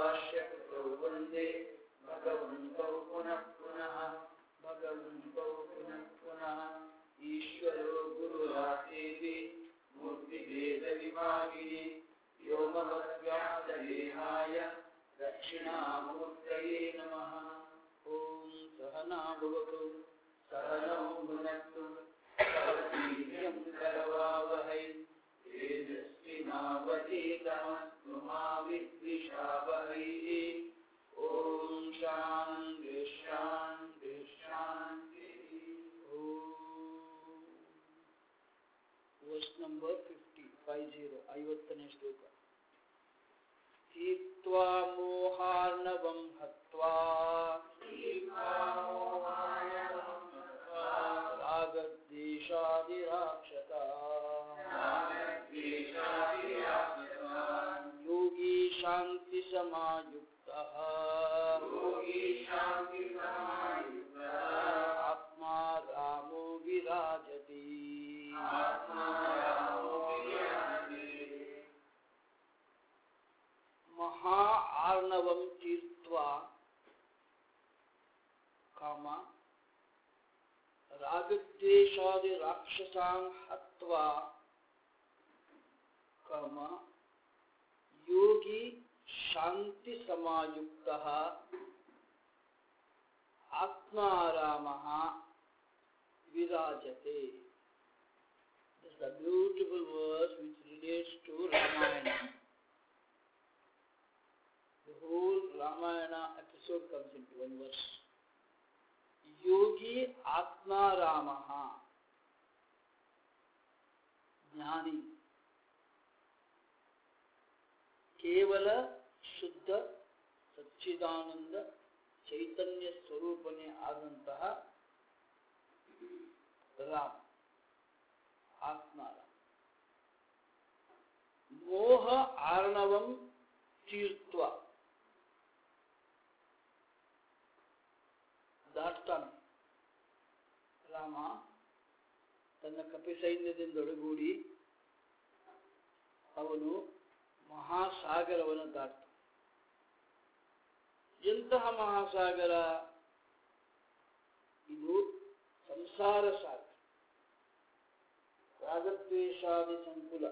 भाष्यकृतौ वन्दे भगवन्तौ पुनः पुनः भगवन्तौ पुनः पुनः ईश्वरो गुरुरासेति मूर्तिभेदविभागिनि व्योमवद्व्यासदेहाय दक्षिणामूर्तये नमः ॐ सहना भवतु सहनौ भुनक्तु सह वीर्यं करवावहै तेजस्विनावतीतमस्तु मा विद्विषावहैः ॐ शान्ति शान्ति शान्तिः ॐ verse number fifty five zero ಐವತ್ತನೇ ಶ್ಲೋಕ ತೀರ್ತ್ವಾ ಮೋಹಾರ್ಣವಂ ಹತ್ವಾ ರಾಗದ್ವೇಷಾದಿರಾಕ್ಷಸ ಯೋಗಿ ಶಾಂತಿ ಸಮಾಯುಕ್ತ ಆತ್ಮಾ ರಾಮೋ ವಿರಾಜತಿ ಮಹಾ ಆರ್ಣವಂ ತೀರ್ತ್ವಾ ಕಾಮ ರಾಗದ್ವೇಷಾದಿ ರಾಕ್ಷಸಾನ್ ಹತ್ವಾ ಕಾಮ ಯೋಗಿ ಶಾಂತಿ ಸಮಾಯುಕ್ತ ಆತ್ಮಾರಾಮ ವಿರಾಜತೆ This is a beautiful verse which relates to Ramayana. The whole Ramayana episode comes into one verse. Yogi ಆತ್ಮಾರಾಮ ಜ್ಞಾನಿ ಕೇವಲ ಶುದ್ಧ ಸಚ್ಚಿದಾನಂದ ಚೈತನ್ಯ ಸ್ವರೂಪನೇ ಆದಂತಹ ರಾಮ ಆತ್ಮಾರಾಮ ಮೋಹ ಆರ್ಣವಂ ತೀರ್ತ್ವ ದಾಟ್ತಾನೆ ರಾಮ ತನ್ನ ಕಪಿ ಸೈನ್ಯದಿಂದೊಡಗೂಡಿ ಅವನು ಮಹಾಸಾಗರವನ್ನು ದಾಟ್ತಾನೆ ಎಂತಹ ಮಹಾಸಾಗರ ಇದು ಸಂಸಾರ ಸಾಗರ ರಾಗದ್ವೇಷಾದಿ ಸಂಕುಲ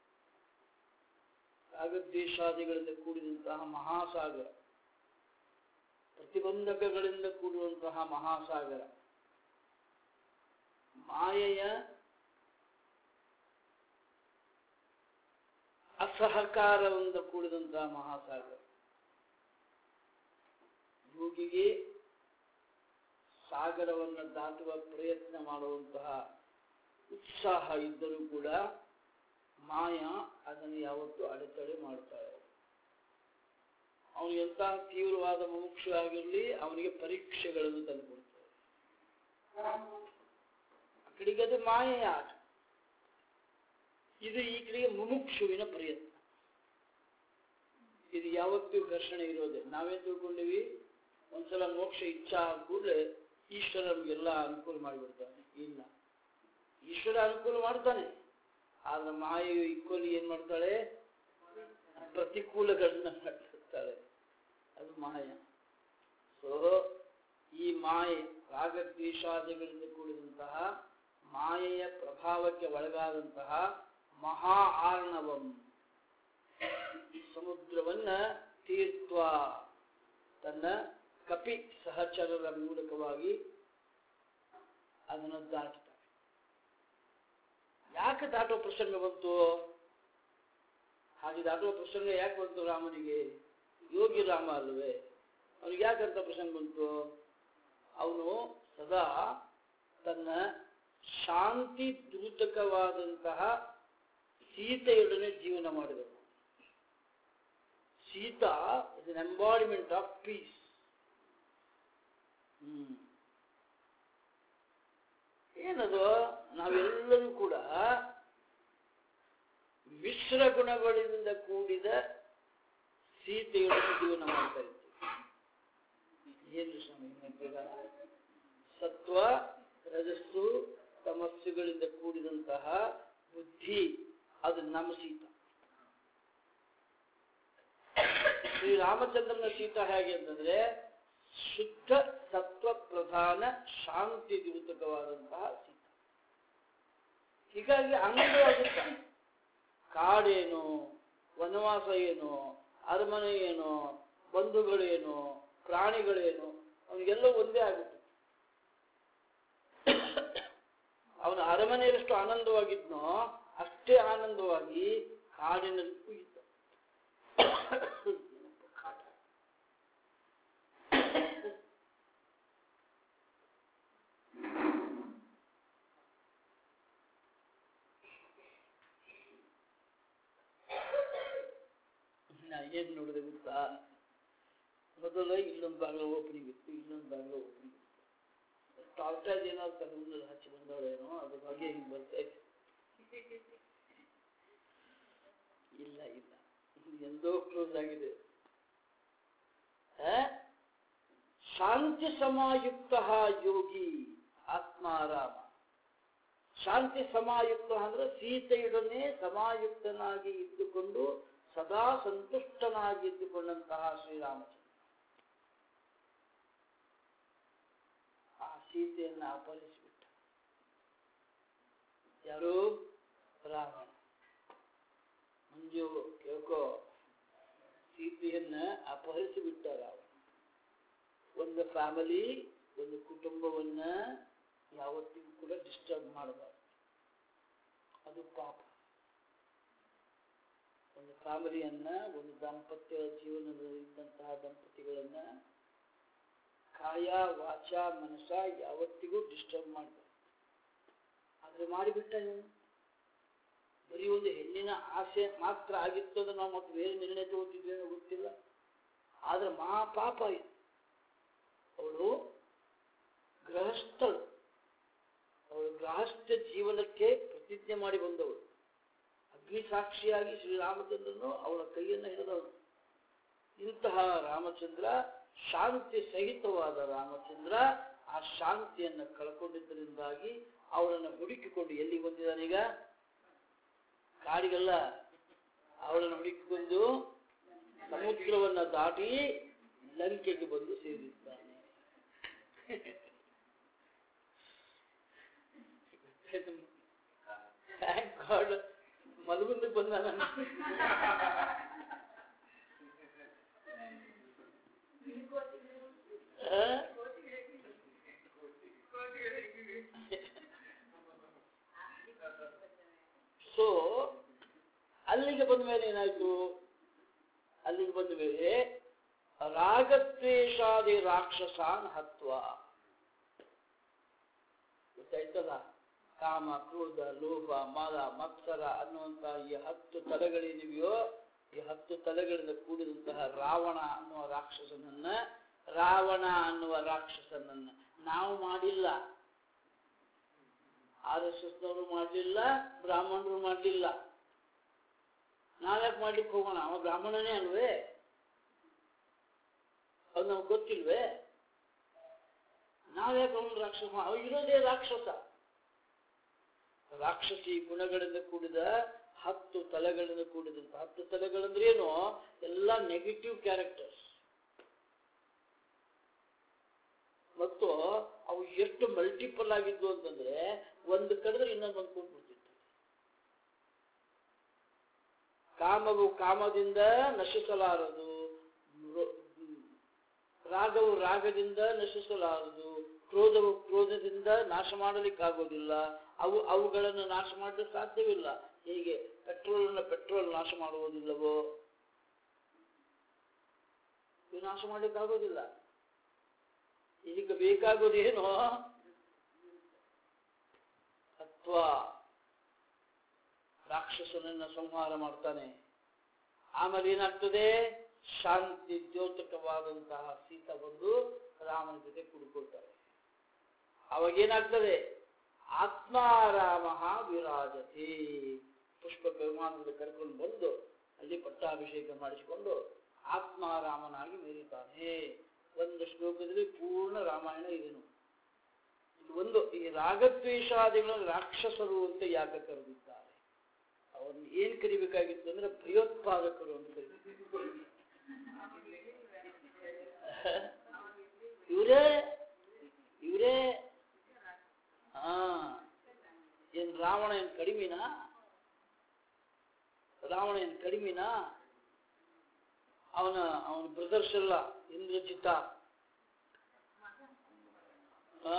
ರಾಗದ್ವೇಷಾದಿಗಳಿಂದ ಕೂಡಿದಂತಹ ಮಹಾಸಾಗರ ಪ್ರತಿಬಂಧಕಗಳಿಂದ ಕೂಡುವಂತಹ ಮಹಾಸಾಗರ ಮಾಯೆಯ ಅಸಹಕಾರದಿಂದ ಕೂಡಿದಂತಹ ಮಹಾಸಾಗರ ಯೋಗಿಗೆ ಸಾಗರವನ್ನು ದಾಟುವ ಪ್ರಯತ್ನ ಮಾಡುವಂತಹ ಉತ್ಸಾಹ ಇದ್ದರೂ ಕೂಡ ಮಾಯ ಅದನ್ನು ಯಾವತ್ತೂ ಅಡೆತಡೆ ಮಾಡ್ತಾಳೆ ಅವನು ಎಂತಹ ತೀವ್ರವಾದ ಮುಮುಕ್ಷು ಆಗಿರಲಿ ಅವನಿಗೆ ಪರೀಕ್ಷೆಗಳನ್ನು ತಂದುಕೊಡ್ತಾರೆ ಆ ಕಡೆಗೆ ಅದು ಮಾಯೆಯ ಆಟ ಇದು ಈ ಕಡೆಗೆ ಮುಮುಕ್ಷುವಿನ ಪ್ರಯತ್ನ ಇದು ಯಾವತ್ತೂ ಘರ್ಷಣೆ ಇರೋದೆ ನಾವೇ ತಿಳ್ಕೊಂಡಿವಿ ಒಂದ್ಸಲ ಮೋಕ್ಷ ಇಚ್ಛಾ ಆದ ಕೂಡಲೇ ಈಶ್ವರ ನಮಗೆಲ್ಲ ಅನುಕೂಲ ಮಾಡಿಬಿಡ್ತಾನೆ ಇಲ್ಲ ಈಶ್ವರ ಅನುಕೂಲ ಮಾಡ್ತಾನೆ ಆದ್ರೆ ಮಾಯೆಯು ಇಕ್ವಲಿ ಏನ್ ಮಾಡ್ತಾಳೆ ಪ್ರತಿಕೂಲಗಳನ್ನ ಮಾಡ್ತಿರ್ತಾಳೆ ಅದು ಮಾಯ ಸೊ ಈ ಮಾಯೆ ರಾಗದ್ವೇಷಾದಿಗಳಿಂದ ಕೂಡಿದಂತಹ ಮಾಯೆಯ ಪ್ರಭಾವಕ್ಕೆ ಒಳಗಾದಂತಹ ಮಹಾ ಆರ್ಣವಂ ಸಮುದ್ರವನ್ನ ತೀರ್ತ್ವ ತನ್ನ ಕಪಿ ಸಹಚರರ ಮೂಲಕವಾಗಿ ಅದನ್ನು ದಾಟ್ತಾರೆ ಯಾಕೆ ದಾಟೋ ಪ್ರಸಂಗ ಬಂತು ಹಾಗೆ ದಾಟುವ ಪ್ರಸಂಗ ಯಾಕೆ ಬಂತು ರಾಮನಿಗೆ ಯೋಗಿ ರಾಮ ಅಲ್ವೇ ಅವನಿಗೆ ಯಾಕಂತ ಪ್ರಸಂಗ ಬಂತು ಅವನು ಸದಾ ತನ್ನ ಶಾಂತಿ ದೂತಕವಾದಂತಹ ಸೀತೆಯೊಡನೆ ಜೀವನ ಮಾಡಿದನು Sita is an embodiment of peace hmm ಏನದು ನಾವೆಲ್ಲರೂ ಕೂಡ ಮಿಶ್ರ ಗುಣಗಳಿಂದ ಕೂಡಿದ ಸೀತೆಯೊಡನೆ ಜೀವನ ಮಾಡ್ತಾ ಇದ್ದೀವಿ ಏನು ಸ್ವಾಮಿ ನೆನಪಿಗ? ಸತ್ವ ರಜಸ್ಸು ತಮಸ್ಸುಗಳಿಂದ ಕೂಡಿದಂತಹ ಬುದ್ಧಿ ಅದು ನಮ್ಮ ಸೀತ ಶ್ರೀರಾಮಚಂದ್ರನ ಸೀತಾ ಹೇಗೆ ಅಂತಂದ್ರೆ ಶುದ್ಧ ಸತ್ವ ಪ್ರಧಾನ ಶಾಂತಿ ದ್ಯೂತಕವಾದಂತಹ ಸೀತಾ ಹೀಗಾಗಿ ಆನಂದವಾಗುತ್ತೆ ಕಾಡೇನು ವನವಾಸ ಏನು ಅರಮನೆ ಏನು ಬಂಧುಗಳೇನು ಪ್ರಾಣಿಗಳೇನು ಅವನಿಗೆಲ್ಲ ಒಂದೇ ಆಗುತ್ತೆ ಅವನ ಅರಮನೆಯಷ್ಟು ಆನಂದವಾಗಿದ್ನೋ ಅಷ್ಟೇ ಆನಂದವಾಗಿ ಕಾಡಿನಲ್ಲಿ ಇದ್ದ ಕಾಡ. ನಾ ಏನ್ ನೋಡಿದೆ ಗೊತ್ತಾ ಮೊದಲ ಇಲ್ಲೊಂದು ಬಾಗಿಲು ಓಪನಿಂಗ್ ಇತ್ತು ಇಲ್ಲೊಂದು ಬಾಗಿಲು ಓಪನಿಂಗ್ ಇತ್ತು ಟಾಲ್ಟಾಜ್ ಏನಾದ್ರು ತಗೊಂಡು ಹಚ್ಚಿ ಬಂದವಳೇನೋ ಅದ್ರ ಬಗ್ಗೆ ಹಿಂಗೆ ಬರ್ತಾ ಇತ್ತು ಇಲ್ಲ ಇಲ್ಲ ಇದು ಎಂದೋ ಕ್ಲೋಸ್ ಆಗಿದೆ ಆ? ಶಾಂತಿ ಸಮಾಯುಕ್ತ ಯೋಗಿ ಆತ್ಮಾರಾಮ ಶಾಂತಿ ಸಮಾಯುಕ್ತ ಅಂದ್ರೆ ಸೀತೆಯೊಡನೆ ಸಮಾಯುಕ್ತನಾಗಿ ಇದ್ದುಕೊಂಡು ಸದಾ ಸಂತುಷ್ಟನಾಗಿ ಇದ್ದುಕೊಂಡಂತಹ ಶ್ರೀರಾಮಚಂದ್ರ ಆ ಸೀತೆಯನ್ನು ಅಪಹರಿಸಿಬಿಟ್ಟ ಯಾರು ರಾವಣ ಮಂಜು ಕೇಳ್ಕೋ ಸೀತೆಯನ್ನ ಅಪಹರಿಸಿಬಿಟ್ಟ ರಾವಣ ಒಂದು ಫ್ಯಾಮಿಲಿ ಒಂದು ಕುಟುಂಬವನ್ನ ಯಾವತ್ತಿಗೂ ಕೂಡ ಡಿಸ್ಟರ್ಬ್ ಮಾಡಬಾರ್ದು ಅದು ಪಾಪ ಒಂದು ಫ್ಯಾಮಿಲಿಯನ್ನ ಒಂದು ದಾಂಪತ್ಯ ಜೀವನದಲ್ಲಿ ಇದ್ದಂತಹ ದಂಪತಿಗಳನ್ನ ಕಾಯ ವಾಚ ಮನಸ ಯಾವತ್ತಿಗೂ ಡಿಸ್ಟರ್ಬ್ ಮಾಡಬಾರ್ದು ಆದ್ರೆ ಮಾಡಿಬಿಟ್ಟ ನೀವು ಬರೀ ಒಂದು ಹೆಣ್ಣಿನ ಆಸೆ ಮಾತ್ರ ಆಗಿತ್ತು ಅಂದ್ರೆ ನಾವು ಮತ್ತೆ ಬೇರೆ ನಿರ್ಣಯ ತಗೋತಿದ್ವಿ ಅನ್ನೋ ಗೊತ್ತಿಲ್ಲ ಆದ್ರೆ ಮಹಾ ಪಾಪ ಇದು ಅವಳು ಗೃಹಸ್ಥಳು ಅವಳು ಗೃಹಸ್ಥ ಜೀವನಕ್ಕೆ ಪ್ರತಿಜ್ಞೆ ಮಾಡಿ ಬಂದವಳು ಅಗ್ನಿ ಸಾಕ್ಷಿಯಾಗಿ ಶ್ರೀರಾಮಚಂದ್ರನು ಅವಳ ಕೈಯನ್ನು ಹಿಡಿದವನು ಇಂತಹ ರಾಮಚಂದ್ರ ಶಾಂತಿ ಸಹಿತವಾದ ರಾಮಚಂದ್ರ ಆ ಶಾಂತಿಯನ್ನು ಕಳ್ಕೊಂಡಿದ್ದರಿಂದಾಗಿ ಅವಳನ್ನು ಹುಡುಕಿಕೊಂಡು ಎಲ್ಲಿಗೆ ಬಂದಿದ್ದಾನೀಗ ಕಾಡಿಗೆಲ್ಲ ಅವಳನ್ನು ಹುಡುಕಿಕೊಂಡು ಸಮುದ್ರವನ್ನ ದಾಟಿ ಲಂಕೆಗೆ ಬಂದು ಸೇರಿದ್ದಾನೆ ಥ್ಯಾಂಕ್ ಗಾಡ್ ಮಲಗುಂದಕ್ಕೆ ಬಂದಾನ ಆ? ಸೊ ಅಲ್ಲಿಗೆ ಬಂದ ಮೇಲೆ ಏನಾಯ್ತು ಅಲ್ಲಿಗೆ ಬಂದ ಮೇಲೆ ರಾಗದ್ವೇಷಾದಿ ರಾಕ್ಷಸಾನ್ ಹತ್ವ ಗೊತ್ತಾಯ್ತಲ್ಲ ಕಾಮ ಕ್ರೋಧ ಲೋಭ ಮದ ಮತ್ಸರ ಅನ್ನುವಂತ ಈ ಹತ್ತು ತಲೆಗಳೇನಿವೆಯೋ ಈ ಹತ್ತು ತಲೆಗಳಿಂದ ಕೂಡಿದಂತಹ ರಾವಣ ಅನ್ನುವ ರಾಕ್ಷಸನನ್ನ ರಾವಣ ಅನ್ನುವ ರಾಕ್ಷಸನನ್ನ ನಾವು ಮಾಡಿಲ್ಲ ಆರ್ ಎಸ್ ಎಸ್ನವರು ಮಾಡಲಿಲ್ಲ ಬ್ರಾಹ್ಮಣರು ಮಾಡಲಿಲ್ಲ ನಾವ್ಯಾಕೆ ಮಾಡ್ಲಿಕ್ಕೆ ಹೋಗೋಣ ಅವ ಬ್ರಾಹ್ಮಣನೇ ಅಲ್ವೇ ಅದು ನಮ್ಗೆ ಗೊತ್ತಿಲ್ವೇ ನಾವ್ಯಾಕೆ ಅವನು ರಾಕ್ಷಸ ಅವ ಇರೋದೇ ರಾಕ್ಷಸ ರಾಕ್ಷಸಿ ಗುಣಗಳಿಂದ ಕೂಡಿದ ಹತ್ತು ತಲೆಗಳಿಂದ ಕೂಡಿದಂತ ಹತ್ತು ತಲೆಗಳಂದ್ರೆ ಏನು ಎಲ್ಲ ನೆಗೆಟಿವ್ ಕ್ಯಾರೆಕ್ಟರ್ಸ್ ಮತ್ತು ಅವು ಎಷ್ಟು ಮಲ್ಟಿಪಲ್ ಆಗಿದ್ವು ಅಂತಂದ್ರೆ ಒಂದು ಕಡಿದ್ರೆ ಇನ್ನೊಂದೊಂದು ಕೂತ್ಬಿಡ್ತಿತ್ತು ಕಾಮವು ಕಾಮದಿಂದ ನಶಿಸಲಾರದು ರೋ- ರಾಗವು ರಾಗದಿಂದ ನಶಿಸಲಾರದು ಕ್ರೋಧವು ಕ್ರೋಧದಿಂದ ನಾಶ ಮಾಡಲಿಕ್ಕಾಗೋದಿಲ್ಲ ಅವು ಅವುಗಳನ್ನು ನಾಶ ಮಾಡಲಿಕ್ಕೆ ಸಾಧ್ಯವಿಲ್ಲ ಹೀಗೆ ಪೆಟ್ರೋಲ್ ಅನ್ನು ಪೆಟ್ರೋಲ್ ನಾಶ ಮಾಡುವುದಿಲ್ಲವೋ ಇವು ನಾಶ ಮಾಡಲಿಕ್ಕಾಗೋದಿಲ್ಲ ಈಗ ಬೇಕಾಗೋದೇನು ಅಥವಾ ರಾಕ್ಷಸನನ್ನ ಸಂಹಾರ ಮಾಡ್ತಾನೆ ಆಮೇಲೆ ಏನಾಗ್ತದೆ ಶಾಂತಿ ದ್ಯೋತಕವಾದಂತಹ ಸೀತ ಬಂದು ರಾಮನ ಜೊತೆ ಕುಡ್ಕೊಳ್ತಾರೆ ಅವಾಗ ಏನಾಗ್ತದೆ ಆತ್ಮಾರಾಮ ವಿರಾಜತಿ ಪುಷ್ಪಕ ವಿಮಾನದಲ್ಲಿ ಕರ್ಕೊಂಡು ಬಂದು ಅಲ್ಲಿ ಪಟ್ಟಾಭಿಷೇಕ ಮಾಡಿಸಿಕೊಂಡು ಆತ್ಮಾರಾಮನಾಗಿ ಮೆರೀತಾನೆ ಒಂದು ಶ್ಲೋಕದಲ್ಲಿ ಪೂರ್ಣ ರಾಮಾಯಣ ಇದೆನು ಇದು ಒಂದು ಈ ರಾಗದ್ವೇಷಾದಿಗಳನ್ನು ರಾಕ್ಷಸರು ಅಂತ ಯಾಕೆ ಕರೆದಿದ್ದಾರೆ ಅವರನ್ನು ಏನ್ ಕರಿಬೇಕಾಗಿತ್ತು ಅಂದ್ರೆ ಭಯೋತ್ಪಾದಕರು ಅಂತ ಕರೀಬೇಕು ಇವರೇ ಇವರೇ ಹಾ ಏನ್ ರಾವಣ ಏನ್ ಕಡಿಮಿನಾ ರಾವಣ ಏನ್ ಕಡಿಮಿನಾ ಅವನ ಅವನ ಬ್ರದರ್ಸ್ ಎಲ್ಲ ಇಂದ್ರಜಿತ ಆ?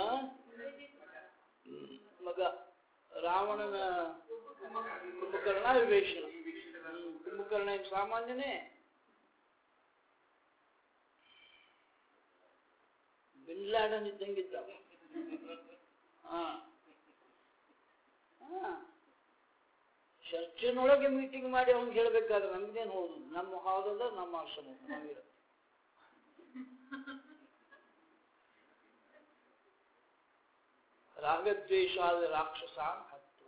ಮಗ ರಾವಣನ ಕುಂಭಕರ್ಣ ವಿಭೀಷಣ ಹ್ಮ್, ಕುಂಭಕರ್ಣ ಏನ್ ಸಾಮಾನ್ಯನೇ ಬಿನ್ ಲ್ಯಾಡನ್ ಇದ್ದಂಗಿದ್ದ ಅವ. ಹಾ ಹಾ ಚರ್ಚಿನೊಳಗೆ ಮೀಟಿಂಗ್ ಮಾಡಿ ಅವ್ನಿಗೆ ಹೇಳ್ಬೇಕಾದ್ರೆ ನಮ್ಗೇನು ಹೋಗುದು ನಮ್ಮ ಹಾಲದ ನಮ್ಮ ಆಶ್ರಮ ನಾವಿರೋದು ರಾಗದ್ವೇಷಾದ ರಾಕ್ಷಸಾನ್ ಹತ್ವ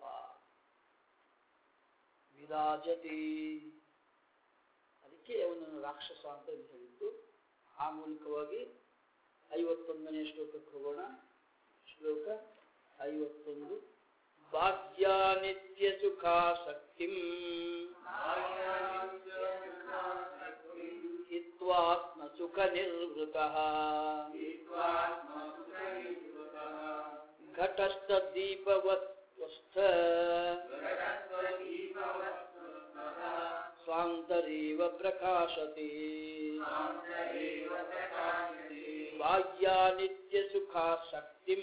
ವಿರಾಜತಿ ಅದಕ್ಕೆ ಅವನನ್ನು ರಾಕ್ಷಸ ಅಂತ ಇಲ್ಲಿ ಹೇಳಿದ್ದು ಆ ಮೂಲಕವಾಗಿ ಐವತ್ತೊಂದನೇ ಶ್ಲೋಕಕ್ಕೆ ಹೋಗೋಣ ಶ್ಲೋಕ ಐವತ್ತೊಂದು ಬಾಹ್ಯಾನಿತ್ಯ ಸುಖಾಸಕ್ತಿಂ ಹಿತ್ವಾತ್ಮ ಸುಖ ನಿರ್ವೃತಃ ಘಟಸ್ಥ ದೀಪವತ್ವಸ್ಥ ಸ್ವಾಂತರೇವ ಪ್ರಕಾಶತೆ ಬಾಹ್ಯಾನಿತ್ಯ ಸುಖಾಸಕ್ತಿಂ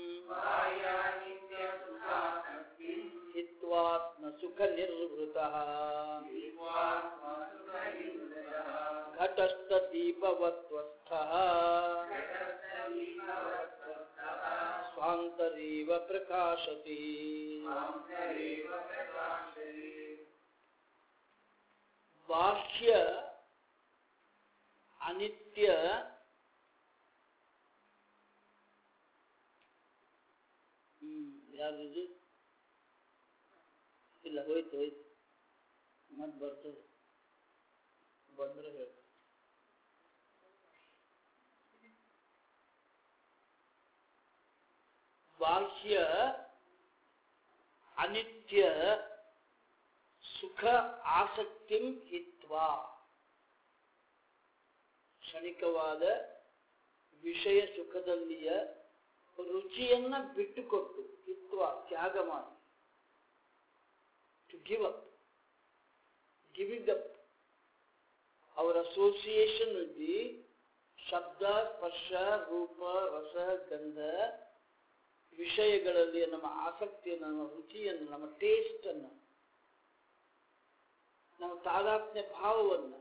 ಹಿತ್ವಾತ್ಮ ಸುಖ ನಿರ್ವೃತಃ ಘಟಸ್ಥ ದೀಪವತ್ವಸ್ಥಃ ಸ್ವಾಂತರೇವ ಪ್ರಕಾಶತೆ ಬಾಹ್ಯ ಅನಿತ್ಯ ಹ್ಮ್ ಯಾವ್ದು ಇಲ್ಲ ಹೋಯ್ತು ಹೋಯ್ತು ಮತ್ ಬರ್ತದೆ ಬಂದ್ರೆ ಹೇಳಿ ಬಾಹ್ಯ ಅನಿತ್ಯ ಸುಖ ಆಸಕ್ತಿ ಹಿತ್ವಾ ಕ್ಷಣಿಕವಾದ ವಿಷಯ ಸುಖದಲ್ಲಿಯ ರುಚಿಯನ್ನ ಬಿಟ್ಟುಕೊಟ್ಟು ಹಿತ್ವ ತ್ಯಾಗ ಮಾಡಿ to give up giving up our association with the ಶಬ್ದ ಸ್ಪರ್ಶ ರೂಪ ರಸ ಗಂಧ ವಿಷಯಗಳಲ್ಲಿ ನಮ್ಮ ಆಸಕ್ತಿಯನ್ನು ನಮ್ಮ ರುಚಿಯನ್ನು ನಮ್ಮ ಟೇಸ್ಟ್ ಅನ್ನು ನಮ್ಮ ತಾದಾತ್ಮ್ಯ ಭಾವವನ್ನು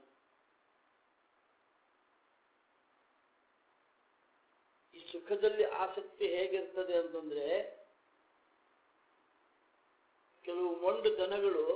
ಈ ಸುಖದಲ್ಲಿ ಆಸಕ್ತಿ ಹೇಗಿರ್ತದೆ ಅಂತಂದ್ರೆ ಕೆಲವು ಮೊಂಡು ದನಗಳು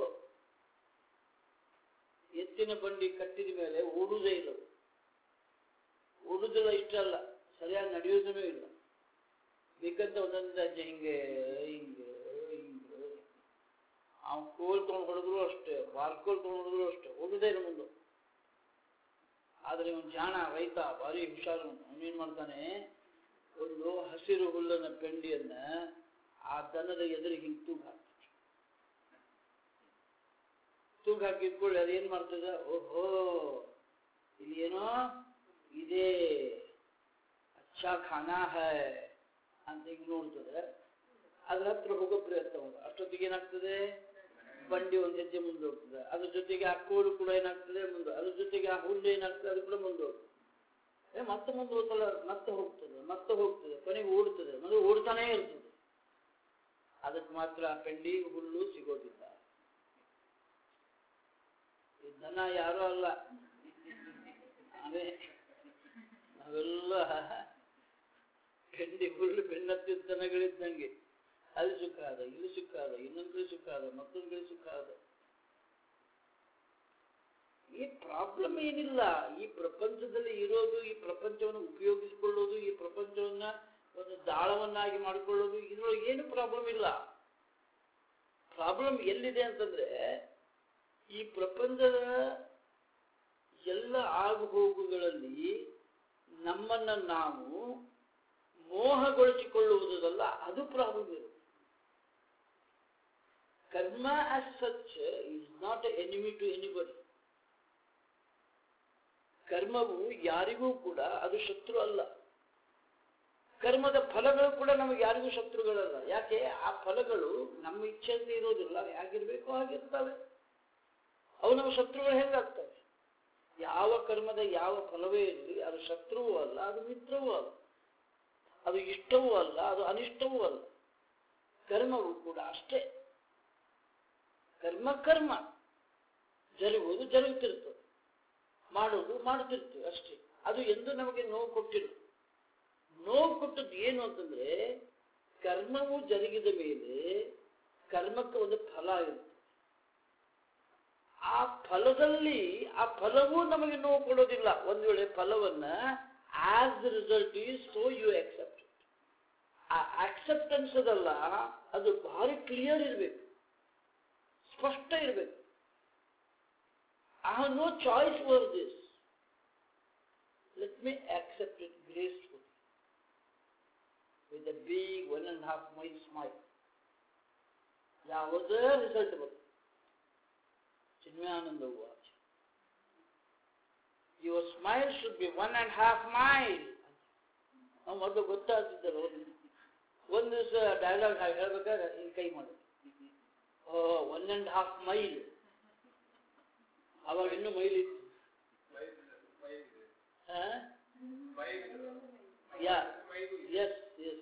ಎತ್ತಿನ ಬಂಡಿ ಕಟ್ಟಿದ ಮೇಲೆ ಓಡುವುದೇ ಇಲ್ಲ ಅವು. ಓಡುವುದಿಲ್ಲ ಇಷ್ಟ ಅಲ್ಲ ಸರಿಯಾಗಿ ನಡೆಯೋದೂ ಇಲ್ಲ ಬೇಕಂತ ಒಂದೊಂದು ಅಜ್ಜ ಹಿಂಗೆ ಹಿಂಗೆ ಹಿಂಗೆ ಅವ್ನು ಕೋಲ್ ತೊಗೊಂಡು ಹೊಡೆದ್ರು ಅಷ್ಟೇ ಬಾರ್ಕೋಲ್ ತೊಗೊಂಡು ಹೊಡೆದ್ರು ಅಷ್ಟೇ ಹೋಗುದೇ ಇಲ್ಲ ಮುಂದೆ ಆದರೆ ಇವನು ಜಾಣ ರೈತ ಭಾರಿ ಹುಷಾರು ಅವನೇನ್ ಮಾಡ್ತಾನೆ ಒಂದು ಹಸಿರು ಹುಲ್ಲನ ಪೆಂಡಿಯನ್ನ ಆ ದನದ ಎದುರಿಗೆ ಹಿಂಗೆ ತೂಗ ಹಾಕ್ತಾನೆ ತೂಗ ಹಾಕಿದ್ಕೊಳ್ಳಿ ಅದೇನ್ ಮಾಡ್ತದ ಓಹೋ ಇಲ್ಲಿ ಏನೋ ಇದೇ ಅಚ್ಚಾ ಖಾನಾ ಹೈ ಅಂತ ಹಿಂಗ್ ನೋಡ್ತದೆ ಅದ್ರ ಹತ್ರ ಹೋಗೋ ಪ್ರಯತ್ನ ಮಾಡೋದು ಅಷ್ಟೊತ್ತಿಗೆ ಏನಾಗ್ತದೆ ಬಂಡಿ ಒಂದ್ ಹೆಜ್ಜೆ ಮುಂದೆ ಹೋಗ್ತದೆ ಅದ್ರ ಜೊತೆಗೆ ಆ ಕೋಲು ಕೂಡ ಏನಾಗ್ತದೆ ಮುಂದೆ ಅದ್ರ ಜೊತೆಗೆ ಆ ಹುಲ್ಲು ಏನಾಗ್ತದೆ ಅದು ಕೂಡ ಮುಂದೆ ಹೋಗ್ತದೆ ಏ ಮತ್ತೆ ಮುಂದೆ ಹೋಗ್ತಲ್ಲ ಮತ್ತೆ ಹೋಗ್ತದೆ ಮತ್ತೆ ಹೋಗ್ತದೆ ಕೊನೆಗೆ ಓಡ್ತದೆ ಮತ್ತೆ ಓಡ್ತಾನೇ ಇರ್ತದೆ ಅದಕ್ಕೆ ಮಾತ್ರ ಆ ಪೆಂಡಿ ಹುಲ್ಲು ಸಿಗೋದಿಲ್ಲ ಈ ದನ ಯಾರೂ ಅಲ್ಲ ಅದೇ ನಾವೆಲ್ಲ ಪೆಂಡಿ ಹುಲ್ಲು ಬೆನ್ನತ್ತಿದ ದನಗಳಿದ್ದಂಗೆ ಅಲ್ಲಿ ಸುಖ ಆದ ಇಲ್ಲಿ ಸುಖ ಆದ ಇನ್ನೊಂದ್ ಕಡೆ ಸುಖ ಆದ ಮತ್ತೊಂದ್ ಕಡೆ ಸುಖ ಆದ ಈ ಪ್ರಾಬ್ಲಮ್ ಏನಿಲ್ಲ ಈ ಪ್ರಪಂಚದಲ್ಲಿ ಇರೋದು ಈ ಪ್ರಪಂಚವನ್ನು ಉಪಯೋಗಿಸಿಕೊಳ್ಳೋದು ಈ ಪ್ರಪಂಚವನ್ನ ಒಂದು ದಾಳವನ್ನಾಗಿ ಮಾಡಿಕೊಳ್ಳೋದು ಇದ್ರೊಳಗೆ ಏನು ಪ್ರಾಬ್ಲಮ್ ಇಲ್ಲ ಪ್ರಾಬ್ಲಮ್ ಎಲ್ಲಿದೆ ಅಂತಂದ್ರೆ ಈ ಪ್ರಪಂಚದ ಎಲ್ಲ ಆಗು ಹೋಗುಗಳಲ್ಲಿ ನಮ್ಮನ್ನ ನಾವು ಮೋಹಗೊಳಿಸಿಕೊಳ್ಳುವುದಲ್ಲ ಅದು ಪ್ರಾಬ್ಲಮ್ ಇರೋದು karma as such is not enemy to anybody ಕರ್ಮವು ಯಾರಿಗೂ ಕೂಡ ಅದು ಶತ್ರು ಅಲ್ಲ ಕರ್ಮದ ಫಲಗಳು ಕೂಡ ನಮಗೆ ಯಾರಿಗೂ ಶತ್ರುಗಳಲ್ಲ ಯಾಕೆ ಆ ಫಲಗಳು ನಮ್ಮ ಇಚ್ಛೆಯಿಂದ ಇರೋದಿಲ್ಲ ಹೇಗಿರ್ಬೇಕು ಹಾಗಿರ್ತವೆ ಅವು ನಮ್ಮ ಶತ್ರುಗಳು ಹೆಂಗಾಗ್ತವೆ ಯಾವ ಕರ್ಮದ ಯಾವ ಫಲವೇ ಇರಲಿ ಅದು ಶತ್ರುವೂ ಅಲ್ಲ ಅದು ಮಿತ್ರವೂ ಅಲ್ಲ ಅದು ಇಷ್ಟವೂ ಅಲ್ಲ ಅದು ಅನಿಷ್ಟವೂ ಅಲ್ಲ ಕರ್ಮವು ಕೂಡ ಅಷ್ಟೇ ಕರ್ಮ ಕರ್ಮ ಜರುಗುವುದು ಜರುಗುತ್ತಿರ್ತದೆ ಮಾಡೋದು ಮಾಡುತ್ತಿರ್ತೇವೆ ಅಷ್ಟೇ ಅದು ಎಂದು ನಮಗೆ ನೋವು ಕೊಟ್ಟಿಲ್ಲ ನೋವು ಕೊಟ್ಟದ್ದು ಏನು ಅಂತಂದ್ರೆ ಕರ್ಮವು ಜರುಗಿದ ಮೇಲೆ ಕರ್ಮಕ್ಕೆ ಒಂದು ಫಲ ಇರುತ್ತೆ ಆ ಫಲದಲ್ಲಿ ಆ ಫಲವೂ ನಮಗೆ ನೋವು ಕೊಡೋದಿಲ್ಲ ಒಂದು ವೇಳೆ ಫಲವನ್ನ as result is so you accept ಆ ಅಕ್ಸೆಪ್ಟೆನ್ಸ್ ಅದಲ್ಲ ಅದು ಭಾರಿ ಕ್ಲಿಯರ್ ಇರಬೇಕು ಸ್ಪಷ್ಟ ಇರಬೇಕು I have no choice for this let me accept it graceful with a big one and half mile smile ಯಾವುದೇ ರಿಸಲ್ಟ್ ಬರುತ್ತೆ Chinmayananda watch your smile should be one and half mile ನಾವು ಮೊದಲು ಗೊತ್ತಾಗ್ತಿದ್ದರು ಒಂದು ದಿವಸ ಡೈಲಾಗ್ ನಾವು ಹೇಳ್ಬೇಕಾದ್ರೆ ಹಿಂಗೆ ಕೈ ಮಾಡಿ oh one and half mile ಅವಾಗ ಇನ್ನೂ ಮೈಲ್ ಇತ್ತು ಯಾ ಎಸ್ ಎಸ್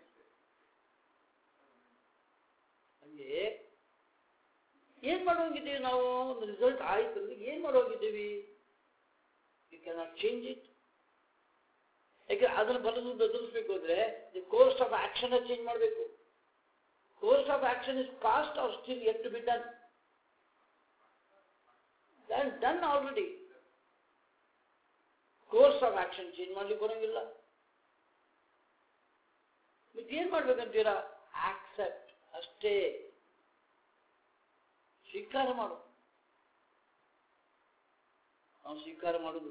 ಹಂಗೆ ಏನ್ ಮಾಡೋಗಿದ್ದೀವಿ ನಾವು ಒಂದು ರಿಸಲ್ಟ್ ಆಯ್ತು ಅಂದ್ರೆ ಏನ್ ಮಾಡೋಗಿದ್ದೀವಿ ಯು ಕ್ಯಾನಾಟ್ ಚೇಂಜ್ ಇಟ್ ಯಾಕೆ ಅದನ್ನ ಬದಲು ಬದಲಿಸ್ಬೇಕು ಅಂದ್ರೆ ಕೋರ್ಸ್ ಆಫ್ ಆಕ್ಷನ್ ಚೇಂಜ್ ಮಾಡಬೇಕು course of action is past or still yet to be done done already course of action change ಮಾಡ್ಲಿಕ್ಕೆ ಬರೋಂಗಿಲ್ಲ ಮತ್ತೆ ಏನ್ ಮಾಡ್ಬೇಕಂತೀರಾ ಆಕ್ಸೆಪ್ಟ್ ಅಷ್ಟೇ ಸ್ವೀಕಾರ ಮಾಡು ನಾವು ಸ್ವೀಕಾರ ಮಾಡುದು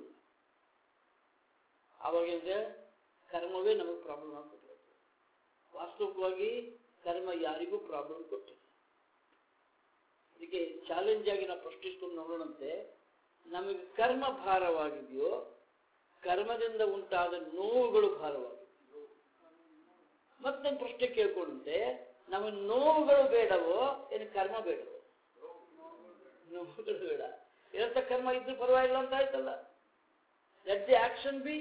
ಆವಾಗ ಕರ್ಮವೇ ನಮಗೆ ಪ್ರಾಬ್ಲಮ್ ಆಗ್ಬಿಟ್ಟಿರುತ್ತೆ ವಾಸ್ತವಿಕವಾಗಿ ಕರ್ಮ ಯಾರಿಗೂ ಪ್ರಾಬ್ಲಮ್ ಕೊಟ್ಟಿಲ್ಲ ಅದಕ್ಕೆ ಚಾಲೆಂಜ್ ಆಗಿ ನಾವು ಪ್ರಶ್ನಿಸ್ಕೊಂಡು ನೋಡೋಣಂತೆ ನಮಗೆ ಕರ್ಮ ಭಾರವಾಗಿದೆಯೋ ಕರ್ಮದಿಂದ ಉಂಟಾದ ನೋವುಗಳು ಭಾರವಾಗಿದೆಯೋ ಮತ್ತೊಂದು ಪ್ರಶ್ನೆ ಕೇಳ್ಕೊಂಡಂತೆ ನಮಗೆ ನೋವುಗಳು ಬೇಡವೋ ಏನು ಕರ್ಮ ಬೇಡವೋ ನೋವುಗಳು ಬೇಡ ಇರತ್ತ ಕರ್ಮ ಇದ್ದು ಪರವಾಗಿಲ್ಲ ಅಂತ ಆಯ್ತಲ್ಲ let the action B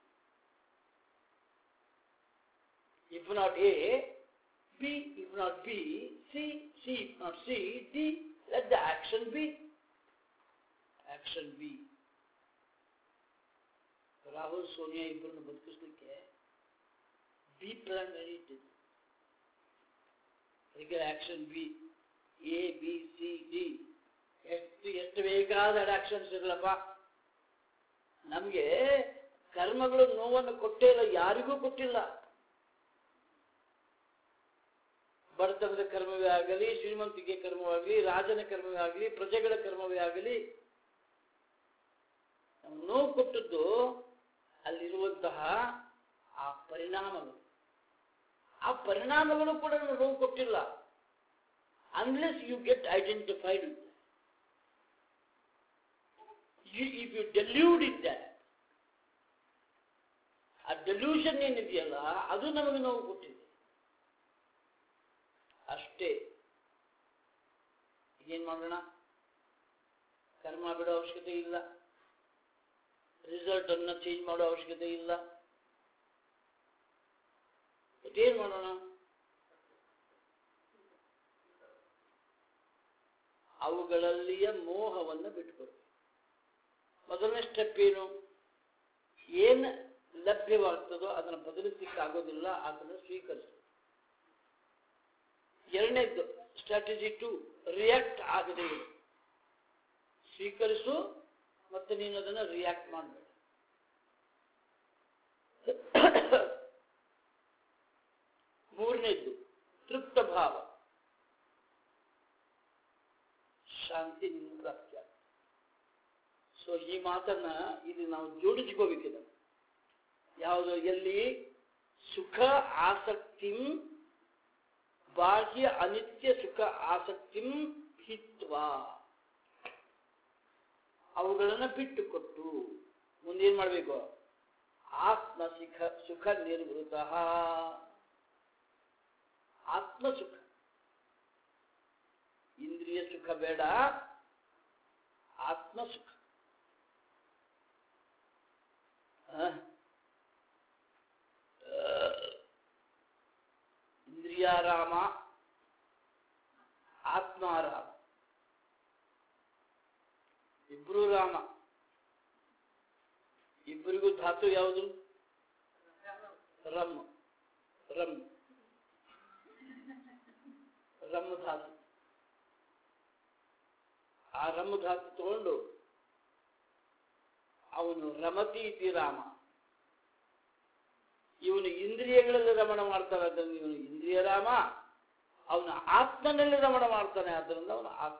if not A B if not B C C if not C D let the action B action B Rahul Sonia ಇಬ್ಬರನ್ನು ಬದುಕಿಸ್ಲಿಕ್ಕೆ ಬಿ ಪ್ಲಾನ್ ರೆಡಿ ಇಟ್ಟಿದ್ದು ಅದಕ್ಕೆ action B A B C D ಎಷ್ಟು ಎಷ್ಟು ಬೇಕಾದ actions ಇರಲಪ್ಪ ನಮಗೆ ಕರ್ಮಗಳು ನೋವನ್ನು ಕೊಟ್ಟೇ ಇಲ್ಲ ಯಾರಿಗೂ ಕೊಟ್ಟಿಲ್ಲ ಬಡತನದ ಕರ್ಮವೇ ಆಗಲಿ ಶ್ರೀಮಂತಿಕೆ ಕರ್ಮವಾಗಲಿ ರಾಜನ ಕರ್ಮವೇ ಆಗಲಿ ಪ್ರಜೆಗಳ ಕರ್ಮವೇ ಆಗಲಿ ನೋವು ಕೊಟ್ಟದ್ದು ಅಲ್ಲಿರುವಂತಹ ಆ ಪರಿಣಾಮಗಳು ಆ ಪರಿಣಾಮಗಳು ಕೂಡ ನೋವು ಕೊಟ್ಟಿಲ್ಲ unless you get identified if you deluded ಇದ್ದ ಆ ಡೆಲ್ಯೂಷನ್ ಏನಿದೆಯಲ್ಲ ಅದು ನಮಗೆ ನೋವು ಕೊಟ್ಟಿದೆ ಅಷ್ಟೇ ಏನ್ ಮಾಡೋಣ ಕರ್ಮ ಬಿಡೋ ಅವಶ್ಯಕತೆ ಇಲ್ಲ ರಿಸಲ್ಟ್ ಅನ್ನ ಚೇಂಜ್ ಮಾಡೋ ಅವಶ್ಯಕತೆ ಇಲ್ಲ ಏನ್ ಮಾಡೋಣ ಅವುಗಳಲ್ಲಿಯ ಮೋಹವನ್ನು ಬಿಟ್ಕೊಡ್ಬೇಕು ಮೊದಲನೇ ಸ್ಟೆಪ್ ಏನು ಏನು ಲಭ್ಯವಾಗ್ತದೋ ಅದನ್ನು ಬದಲಿಸಲಿಕ್ಕೆ ಆಗೋದಿಲ್ಲ ಅದನ್ನು ಸ್ವೀಕರಿಸು ಎರಡನೇದ್ದು ಸ್ಟ್ರಾಟಜಿ ಟು ರಿಯಾಕ್ಟ್ ಆಗದೆ ಇರು ಸ್ವೀಕರಿಸು ಮತ್ತೆ ನೀನು ಅದನ್ನು ರಿಯಾಕ್ಟ್ ಮಾಡಬೇಡ ಮೂರನೇದ್ದು ತೃಪ್ತ ಭಾವ ಶಾಂತಿ ನಿನ್ನ ಪ್ರಾಪ್ತಿ ಆಗ್ತದೆ ಸೊ ಈ ಮಾತನ್ನ ಇಲ್ಲಿ ನಾವು ಜೋಡಿಸ್ಕೋಬೇಕಿದೆ ಯಾವುದು ಎಲ್ಲಿ ಸುಖ ಆಸಕ್ತಿಂ ಬಾಹ್ಯ ಅನಿತ್ಯ ಸುಖ ಆಸಕ್ತಿಂ ಹಿತ್ವ ಅವುಗಳನ್ನು ಬಿಟ್ಟು ಕೊಟ್ಟು ಮುಂದೇನ್ ಮಾಡಬೇಕು ಆತ್ಮ ಸುಖ ಸುಖ ನಿರ್ವೃತ ಆತ್ಮ ಸುಖ ಇಂದ್ರಿಯ ಸುಖ ಬೇಡ ಆತ್ಮ ಸುಖ ಆ? ಇಂದ್ರಿಯಾರಾಮ ಆತ್ಮಾರಾಮ ಇಬ್ರು ರಾಮ ಇಬ್ಬರಿಗೂ ಧಾತು ಯಾವುದು ರಮ್ ರಮ್ ರಮ್ ಧಾತು ಆ ರಮ್ ಧಾತು ತಗೊಂಡು ಅವನು ರಮತಿ ಇತಿ ರಾಮ ಇವನು ಇಂದ್ರಿಯಗಳಲ್ಲಿ ರಮಣ ಮಾಡ್ತಾನೆ ಅದರಿಂದ ಇವನು ಇಂದ್ರಿಯ ರಾಮ ಅವನ ಆತ್ಮನಲ್ಲಿ ರಮಣ ಮಾಡ್ತಾನೆ ಆದ್ದರಿಂದ ಅವನು ಆತ್ಮ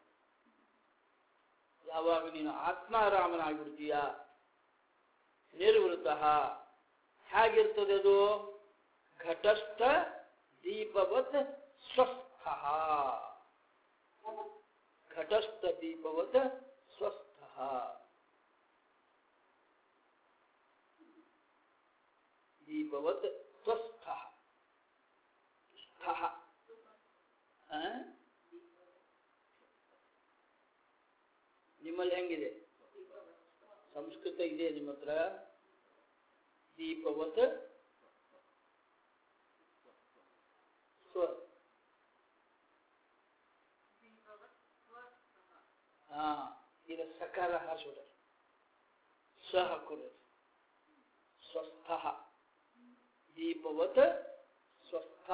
ಯಾವಾಗ ನೀನು ಆತ್ಮಾರಾಮನಾಗ್ಬಿಡ್ತೀಯ ನಿರ್ವೃತ ಹೇಗಿರ್ತದೆ ಅದು ಘಟಸ್ಥ ದೀಪವತ್ ಸ್ವಸ್ಥ ಘಟಸ್ಥ ದೀಪವತ್ ಸ್ವಸ್ಥ ದೀಪವತ್ ಸ್ವಸ್ಥ ಸ್ಥಃ ಆ? ನಿಮ್ಮಲ್ಲಿ ಹೆಂಗಿದೆ ಸಂಸ್ಕೃತ ಇದೆ ನಿಮ್ಮ ಹತ್ರ ದೀಪವತ್ ಸ್ವ ಹಾ ಈಗ ಸಕಾರ ಹಾಸೋದ ಸ ಹಾಕೋದು ಸ್ವಸ್ಥ ದೀಪವತ್ ಸ್ವಸ್ಥ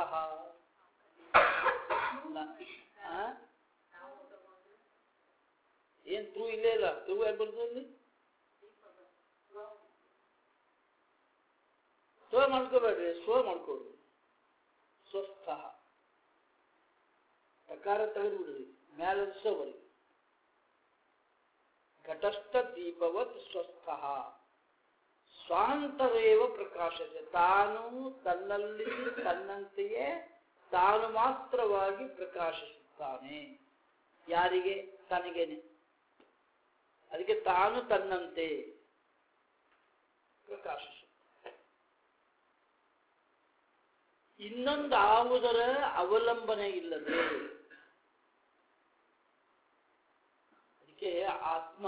ಏನ್ ತ್ರೂ ಇಲ್ಲೇ ಇಲ್ಲ ತ್ರೂ ಯಾಕೆ ಬರ್ತದಲ್ಲಿ ಸ್ವ ಮಾಡ್ಕೋಬೇಡ್ರಿ ಸ್ವ ಮಾಡ್ಕೊಡ್ರಿ ಸ್ವಸ್ಥ ಟಕಾರ ತೆಗೆದ್ಬಿಡ್ರಿ ಮ್ಯಾಲ ಸ ಬರಿ ಘಟಸ್ಥ ದೀಪವತ್ ಸ್ವಸ್ಥ ಸ್ವಾಂತರೇವ ಪ್ರಕಾಶತೆ ತಾನು ತನ್ನಲ್ಲಿ ತನ್ನಂತೆಯೇ ತಾನು ಮಾತ್ರವಾಗಿ ಪ್ರಕಾಶಿಸುತ್ತಾನೆ ಯಾರಿಗೆ ತನಗೇನೆ ಅದಕ್ಕೆ ತಾನು ತನ್ನಂತೆ ಪ್ರಕಾಶಿಸುತ್ತಾನೆ ಇನ್ನೊಂದು ಯಾವುದರ ಅವಲಂಬನೆ ಇಲ್ಲದೆ ಅದಕ್ಕೆ ಆತ್ಮ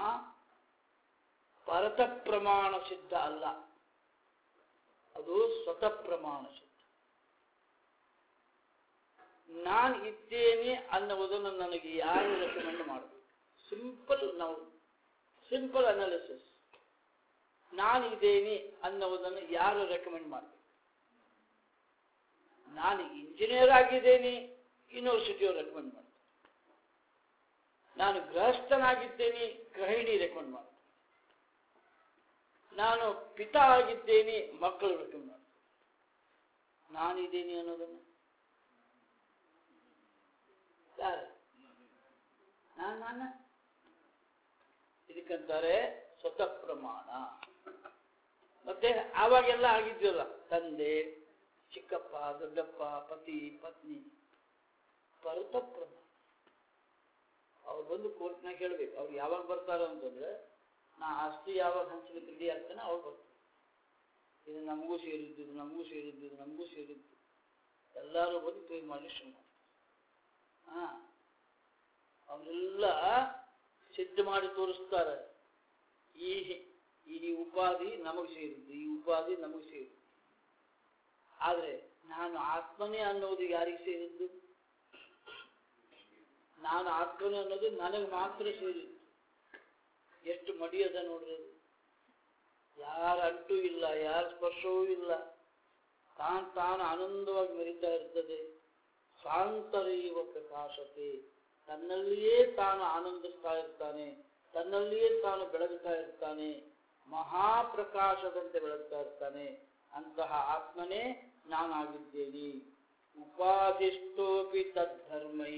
ಪರತ ಪ್ರಮಾಣ ಸಿದ್ಧ ಅಲ್ಲ ಅದು ಸ್ವತಃ ಪ್ರಮಾಣ ಸಿದ್ಧ ನಾನು ಇದ್ದೇನೆ ಅನ್ನುವುದನ್ನು ನನಗೆ ಯಾರು ರೆಕಮೆಂಡ್ ಮಾಡಬೇಕು ಸಿಂಪಲ್ ನಾವು ಸಿಂಪಲ್ ಅನಾಲಿಸಿಸ್ ನಾನು ಇದ್ದೇನೆ ಅನ್ನುವುದನ್ನು ಯಾರು ರೆಕಮೆಂಡ್ ಮಾಡಬೇಕು ನಾನು ಇಂಜಿನಿಯರ್ ಆಗಿದ್ದೇನೆ ಯೂನಿವರ್ಸಿಟಿಯವರು ರೆಕಮೆಂಡ್ ಮಾಡ್ತಾರೆ ನಾನು ಗೃಹಸ್ಥನಾಗಿದ್ದೇನೆ ಗೃಹಿಣಿ ರೆಕಮೆಂಡ್ ಮಾಡ್ತಾರೆ ನಾನು ಪಿತಾ ಆಗಿದ್ದೇನೆ ಮಕ್ಕಳು ರೆಕಮೆಂಡ್ ಮಾಡ್ತಾರೆ ನಾನಿದ್ದೇನೆ ಅನ್ನೋದನ್ನು ಯಾರು ನಾನು ನಾನ ಇದಕ್ಕಂತಾರೆ ಸ್ವತಃ ಪ್ರಮಾಣ ಮತ್ತೆ ಆವಾಗೆಲ್ಲ ಆಗಿದ್ವಲ್ಲ ತಂದೆ ಚಿಕ್ಕಪ್ಪ ದೊಡ್ಡಪ್ಪ ಪತಿ ಪತ್ನಿ ಪರತ ಪ್ರಮಾಣ ಅವ್ರು ಬಂದು ಕೋರ್ಟ್ನಾಗ ಹೇಳ್ಬೇಕು ಅವ್ರು ಯಾವಾಗ ಬರ್ತಾರ ಅಂತಂದ್ರೆ ನಾ ಆಸ್ತಿ ಯಾವಾಗ ಹಂಚಲಿಕ್ಕೆ ರೆಡಿ ಆಗ್ತಾನೆ ಅವ್ರು ಬರ್ತಾರೆ ಇದು ನಮಗೂ ಸೇರಿದ್ದು ಇದು ನಮಗೂ ಸೇರಿದ್ದು ಇದು ನಮಗೂ ಸೇರಿದ್ದು ಎಲ್ಲರೂ ಬಂದು ಕ್ಲೀನ್ ಮಾಡಿ ಶುರು ಮಾಡ್ತಾರೆ ಹಾ ಅವರೆಲ್ಲ ಸಿದ್ಧ ಮಾಡಿ ತೋರಿಸ್ತಾರೆ ಈ ಈ ಉಪಾಧಿ ನಮಗೆ ಸೇರಿದ್ದು ಈ ಉಪಾಧಿ ನಮಗೆ ಸೇರಿದ್ದು ಆದ್ರೆ ನಾನು ಆತ್ಮನೇ ಅನ್ನೋದು ಯಾರಿಗೆ ಸೇರಿದ್ದು ನಾನು ಆತ್ಮನೇ ಅನ್ನೋದು ನನಗೆ ಮಾತ್ರ ಸೇರಿದ್ದು ಎಷ್ಟು ಮಡಿಯದ ನೋಡ್ರಿ ಅದು ಯಾರ ಅಂಟು ಇಲ್ಲ ಯಾರ ಸ್ಪರ್ಶವೂ ಇಲ್ಲ ತಾನು ತಾನು ಆನಂದವಾಗಿ ಮೆರಿತಾ ಇರ್ತದೆ ಶಾಂತರೇವ ಪ್ರಕಾಶತೆ ತನ್ನಲ್ಲಿಯೇ ತಾನು ಆನಂದಿಸ್ತಾ ಇರ್ತಾನೆ ತನ್ನಲ್ಲಿಯೇ ತಾನು ಬೆಳಗುತ್ತಾ ಇರ್ತಾನೆ ಮಹಾಪ್ರಕಾಶದಂತೆ ಬೆಳಗ್ತಾ ಇರ್ತಾನೆ ಅಂತಹ ಆತ್ಮನೇ ನಾನಾಗಿದ್ದೇನೆ ಉಪಾಧಿಷ್ಟೋಪಿ ತದ್ಧರ್ಮೈ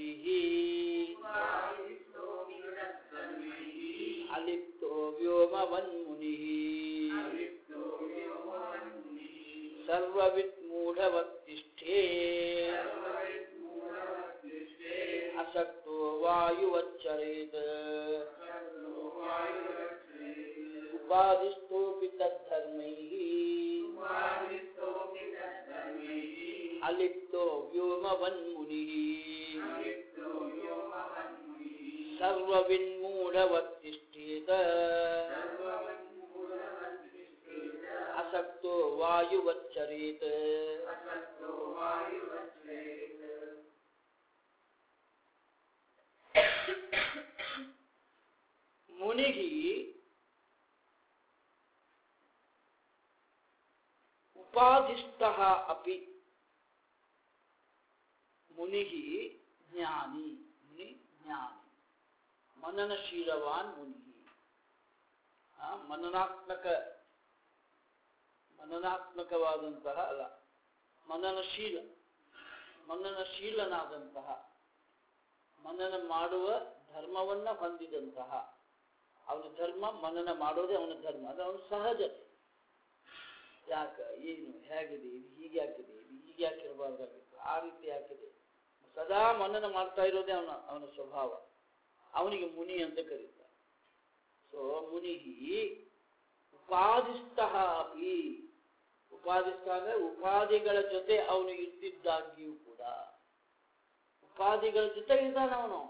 ಅಲಿಪ್ತೋ ವ್ಯೋಮವನ್ಮುನಿ ಸರ್ವವಿತ್ ಮೂಢವತ್ತಿಷ್ಠೇ ಅಸಕ್ತೋ ವಾಯುವಚ್ಚರೇತ್ ಉಪಾಧಿಷ್ಟ ಉಪಾದಿಸ್ಥೋಪಿ ತದ್ಧರ್ಮೈ ಅಲಿಪ್ತೋ ವ್ಯೋಮವನ್ಮುನಿ ಸರ್ವವಿನ್ಮೂಢವತ್ತಿಷ್ಠೇತ ಅಸಕ್ತೋ ವಾಯುವಚ್ಚರೇತ ಮುನಿಗಿ ಉಪಾಧಿಷ್ಠ ಅಪಿ ಮುನಿಗಿ ಜ್ಞಾನಿ ಮುನಿ ಜ್ಞಾನಿ ಮನನಶೀಲವಾನ್ ಮುನಿ ಆ, ಮನನಾತ್ಮಕ ಮನನಾತ್ಮಕವಾದಂತಹ ಅಲ್ಲ ಮನನಶೀಲ ಮನನಶೀಲನಾದಂತಹ ಮನನ ಮಾಡುವ ಧರ್ಮವನ್ನ ಹೊಂದಿದಂತಹ ಅವನ ಧರ್ಮ ಮನನ ಮಾಡೋದೇ ಅವನ ಧರ್ಮ ಅದು ಅವನ ಸಹಜ ಯಾಕ ಏನು ಹೇಗಿದೆ ಇದು ಹೀಗೆ ಯಾಕಿದೆ ಇದು ಹೀಗೆ ಯಾಕಿರಬಾರ್ದಾಗಿತ್ತು ಆ ರೀತಿ ಯಾಕಿದೆ ಸದಾ ಮನನ ಮಾಡ್ತಾ ಇರೋದೇ ಅವನ ಅವನ ಸ್ವಭಾವ ಅವನಿಗೆ ಮುನಿ ಅಂತ ಕರೀತಾರೆ ಸೊ ಮುನಿಗಿ ಉಪಾದಿಸ್ಥ ಅಪಿ ಉಪಾದಿಸ್ಥ ಅಂದ್ರೆ ಉಪಾಧಿಗಳ ಜೊತೆ ಅವನು ಇರ್ತಿದ್ದಾಗಿಯೂ ಕೂಡ ಉಪಾಧಿಗಳ ಜೊತೆ ಇದ್ದಾನೆ ಅವನು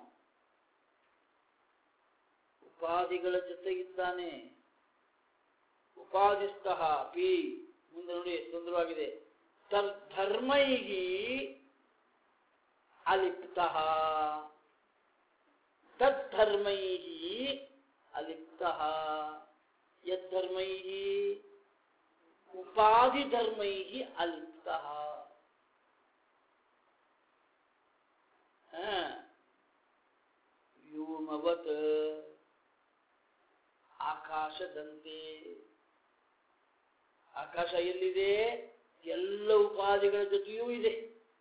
ಉಪಾಧಿಗಳ ಜೊತೆ ಇದ್ದಾನೆ ಉಪಾದಿಸ್ಥ ಅಪಿ ಮುಂದೆ ನೋಡಿ ಸುಂದರವಾಗಿದೆ ತರ್ ಧರ್ಮೈಹಿ ಅಲಿಪ್ತ ತದ್ಧರ್ಮೈಹಿ ಅಲಿಪ್ತ ಯದ್ಧರ್ಮೈಹಿ ಉಪಾಧಿಧರ್ಮೈಹಿ ಅಲಿಪ್ತ ವ್ಯೋಮವತ್ ಆಕಾಶದಂತೆ ಆಕಾಶ ಎಲ್ಲಿದೆ ಎಲ್ಲ ಉಪಾಧಿಗಳ ಜೊತೆಯೂ ಇದೆ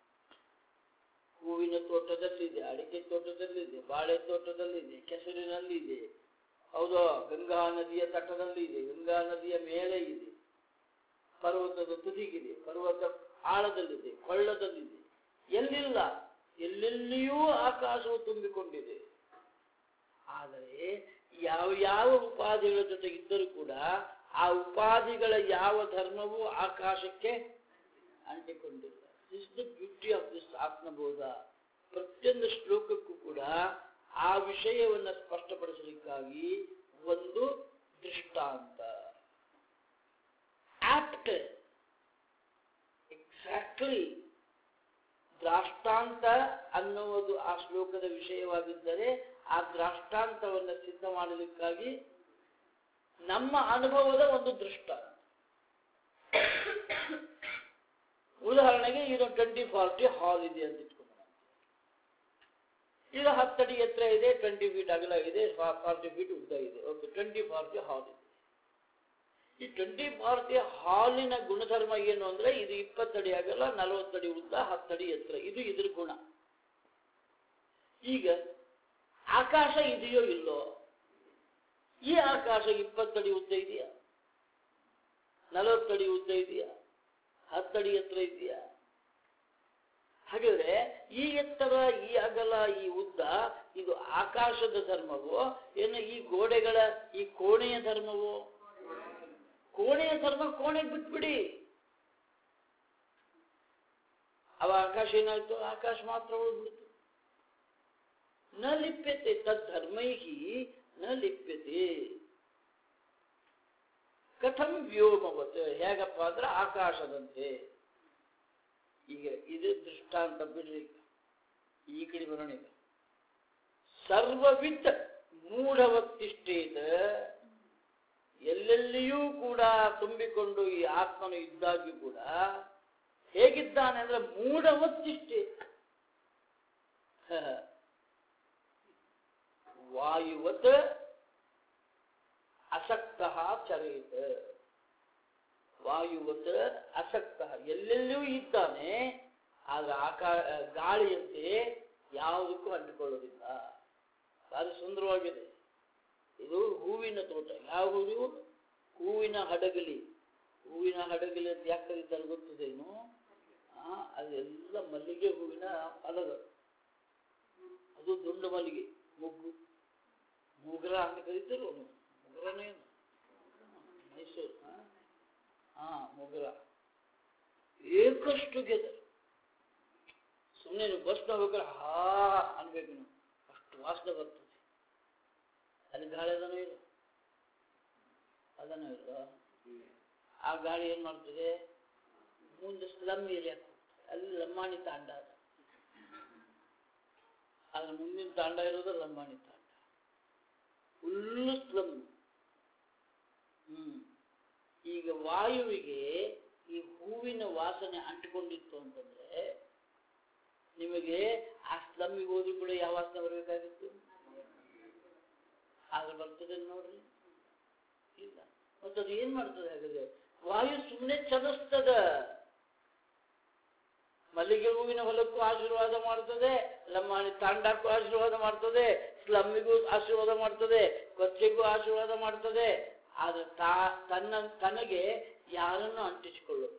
ಹೂವಿನ ತೋಟದಲ್ಲಿದೆ ಅಡಿಕೆ ತೋಟದಲ್ಲಿದೆ ಬಾಳೆ ತೋಟದಲ್ಲಿದೆ ಕೆಸರಿನಲ್ಲಿದೆ ಹೌದು ಗಂಗಾ ನದಿಯ ತಟದಲ್ಲಿದೆ ಗಂಗಾ ನದಿಯ ಮೇಲೆ ಇದೆ ಪರ್ವತದ ತುದಿಗಿದೆ ಪರ್ವತ ಆಳದಲ್ಲಿದೆ ಕೊಳ್ಳದಲ್ಲಿದೆ ಎಲ್ಲಿಲ್ಲ ಎಲ್ಲೆಲ್ಲಿಯೂ ಆಕಾಶವು ತುಂಬಿಕೊಂಡಿದೆ ಆದರೆ ಯಾವ ಯಾವ ಉಪಾಧಿಗಳ ಜೊತೆ ಇದ್ದರೂ ಕೂಡ ಆ ಉಪಾಧಿಗಳ ಯಾವ ಧರ್ಮವೂ ಆಕಾಶಕ್ಕೆ ಅಂಟಿಕೊಂಡಿಲ್ಲ this the beauty of this Atmabodha ಪ್ರತಿಯೊಂದು ಶ್ಲೋಕಕ್ಕೂ ಕೂಡ ಆ ವಿಷಯವನ್ನ ಸ್ಪಷ್ಟಪಡಿಸಲಿಕ್ಕಾಗಿ ಒಂದು ದೃಷ್ಟಾಂತ ಆಪ್ಟ್ ಎಕ್ಸಾಕ್ಟ್ಲಿ ದ್ರಾಷ್ಟಾಂತ ಅನ್ನುವುದು ಆ ಶ್ಲೋಕದ ವಿಷಯವಾಗಿದ್ದರೆ ಆ ದ್ರಾಷ್ಟಾಂತವನ್ನು ಸಿದ್ಧ ಮಾಡಲಿಕ್ಕಾಗಿ ನಮ್ಮ ಅನುಭವದ ಒಂದು ದೃಷ್ಟಾಂತ ಉದಾಹರಣೆಗೆ ಇದು ಟ್ವೆಂಟಿ ಫಾರ್ಟಿ ಹಾಲ್ ಇದೆ ಅಂತ ಇಟ್ಕೊಳ್ಳೋಣ ಇದು ಹತ್ತಡಿ ಎತ್ತರ ಇದೆ ಟ್ವೆಂಟಿ ಫೀಟ್ ಅಗಲ ಇದೆ ಫಾರ್ಟಿ ಫೀಟ್ ಉದ್ದ ಇದೆ ಓಕೆ ಟ್ವೆಂಟಿ ಫಾರ್ಟಿ ಹಾಲ್ ಇದೆ ಈ ಟ್ವೆಂಟಿ ಫಾರ್ಟಿ ಹಾಲಿನ ಗುಣಧರ್ಮ ಏನು ಅಂದ್ರೆ ಇದು ಇಪ್ಪತ್ತಡಿ ಅಗಲ ನಲವತ್ತಡಿ ಉದ್ದ ಹತ್ತಡಿ ಎತ್ತರ ಇದು ಇದ್ರ ಗುಣ ಈಗ ಆಕಾಶ ಇದೆಯೋ ಇಲ್ಲೋ ಈ ಆಕಾಶ ಇಪ್ಪತ್ತಡಿ ಉದ್ದ ಇದೆಯಾ ನಲವತ್ತಡಿ ಉದ್ದ ಇದೆಯಾ ಹತ್ತಡಿ ಎತ್ತರ ಇದೆಯಾ ಹಾಗಾದ್ರೆ ಈ ಎತ್ತರ ಈ ಅಗಲ ಈ ಉದ್ದ ಇದು ಆಕಾಶದ ಧರ್ಮವೋ ಏನು ಈ ಗೋಡೆಗಳ ಈ ಕೋಣೆಯ ಧರ್ಮವೋ ಕೋಣೆಯ ಧರ್ಮ ಕೋಣೆಗೆ ಬಿಟ್ಬಿಡಿ ಅವ ಆಕಾಶ ಏನಾಯ್ತು ಆಕಾಶ ಮಾತ್ರ ಉಳಿದ್ಬಿಡ್ತು ನ ಲಿಪ್ಯತೆ ತದ್ಧರ್ಮೈಹಿ ನ ಲಿಪ್ಯತೆ ಕಥಂ ವ್ಯೋಮವತ್ ಹೇಗಪ್ಪ ಅಂದ್ರೆ ಆಕಾಶದಂತೆ ಈಗ ಇದು ದೃಷ್ಟಾಂತ ಬಿಡ್ರಿ ಈ ಕಡೆ ಬರೋಣ ಈಗ ಸರ್ವವಿತ್ ಮೂಢವತ್ತಿಷ್ಟೇತ ಎಲ್ಲೆಲ್ಲಿಯೂ ಕೂಡ ತುಂಬಿಕೊಂಡು ಈ ಆತ್ಮನು ಇದ್ದಾಗ್ಯೂ ಕೂಡ ಹೇಗಿದ್ದಾನೆ ಅಂದ್ರೆ ಮೂಢವತ್ತಿಷ್ಟೇ ವಾಯುವತ್ ಅಸಕ್ತ ಚರೇತ ವಾಯುವತ್ ಅಸಕ್ತ ಎಲ್ಲೆಲ್ಲಿಯೂ ಇದ್ದಾನೆ ಆದ್ರೆ ಆಕಾ ಗಾಳಿಯಂತೆ ಯಾವುದಕ್ಕೂ ಅಂಟಿಕೊಳ್ಳೋದಿಲ್ಲ ಭಾರಿ ಸುಂದರವಾಗಿದೆ ಇದು ಹೂವಿನ ತೋಟ ಯಾವ ಹೂವು ಹೂವಿನ ಹಡಗಲಿ ಹೂವಿನ ಹಡಗಲಿ ಅಂತ ಯಾಕೆ ಕರೀತಾರೆ ಗೊತ್ತಿದೇನು ಆ ಅದೆಲ್ಲ ಮಲ್ಲಿಗೆ ಹೂವಿನ ಹೊಲದ ಅದು ದೊಡ್ಡ ಮಲ್ಲಿಗೆ ಮೊಗ್ಗು ಮುಗ್ರ ಅಂತ ಕರೀತಿರೋ ಮುಗ್ರನೇ ಮೈಸೂರು ಹಾ ಮೊಗರ ಏಕಸ್ ಟುಗೆದರ್ ಸುಮ್ಮನೆ ನೀವು ಬಸ್ ಹೋಗ್ಬೇಕಾದ್ರೆ ಹಾ ಅನ್ಬೇಕು ನೀವು ಅಷ್ಟು ವಾಸನೆ ಬರ್ತದೆ ಅಲ್ಲಿ ಗಾಳಿ ಅದನೋ ಇಲ್ಲ ಅದನೋ ಇಲ್ಲ ಆ ಗಾಳಿ ಏನ್ ಮಾಡ್ತದೆ ಮುಂದೆ ಸ್ಲಮ್ ಏರಿಯಾ ಅಲ್ಲಿ ಲಂಬಾಣಿ ತಾಂಡ ಅದ ಅದ್ರ ಮುಂದಿನ ತಾಂಡ ಇರೋದು ಲಂಬಾಣಿ ತಾಂಡ ಫುಲ್ಲು ಸ್ಲಮ್ ಹ್ಮ್ ಈಗ ವಾಯುವಿಗೆ ಈ ಹೂವಿನ ವಾಸನೆ ಅಂಟಿಕೊಂಡಿತ್ತು ಅಂತಂದ್ರೆ ನಿಮಗೆ ಆ ಸ್ಲಮ್ಮಿಗೆ ಹೋದ್ರೂ ಕೂಡ ಯಾವ ವಾಸನೆ ಬರಬೇಕಾಗಿತ್ತು ಆದ್ರೆ ಬರ್ತದೆ ನೋಡ್ರಿ ಇಲ್ಲ ಮತ್ತೆ ಅದು ಏನ್ ಮಾಡ್ತದೆ ಹಾಗಾದ್ರೆ ವಾಯು ಸುಮ್ಮನೆ ಚಲಿಸ್ತದ ಮಲ್ಲಿಗೆ ಹೂವಿನ ಹೊಲಕ್ಕೂ ಆಶೀರ್ವಾದ ಮಾಡ್ತದೆ ಲಮ್ಮಾಣಿ ತಾಂಡಕ್ಕೂ ಆಶೀರ್ವಾದ ಮಾಡ್ತದೆ ಸ್ಲಮ್ಮಿಗೂ ಆಶೀರ್ವಾದ ಮಾಡ್ತದೆ ಕೊಚ್ಚೆಗೂ ಆಶೀರ್ವಾದ ಮಾಡ್ತದೆ ಆದ್ರೆ ತಾ ತನ್ನ ತನಗೆ ಯಾರನ್ನು ಅಂಟಿಸಿಕೊಳ್ಳೋದು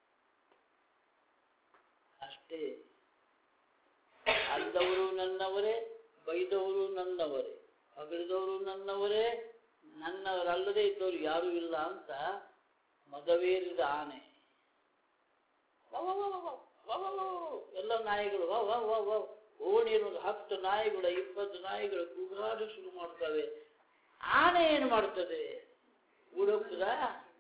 ಅಷ್ಟೇ ಅಲ್ಲದವರು ನನ್ನವರೇ ಬೈದವರು ನನ್ನವರೇ ಹೊಗಳಿದವರು ನನ್ನವರೇ ನನ್ನವರಲ್ಲದೆ ಇದ್ದವರು ಯಾರೂ ಇಲ್ಲ ಅಂತ ಮದವೇರಿದ ಆನೆ ವಾ ವಾ ವಾ ವಾ ವಾ ವಾ ವಾ ವಾ ವಾ. ಎಲ್ಲ ನಾಯಿಗಳು ವಾ ವಾ ವಾ ವಾ ಓಣಿಯಲ್ಲಿ ಹತ್ತು ನಾಯಿಗಳು ಇಪ್ಪತ್ತು ನಾಯಿಗಳು ಕೂಗಾಡಿ ಶುರು ಮಾಡ್ತವೆ ಆನೆ ಏನು ಮಾಡ್ತದೆ ಓಡೋಗ್ತದಾ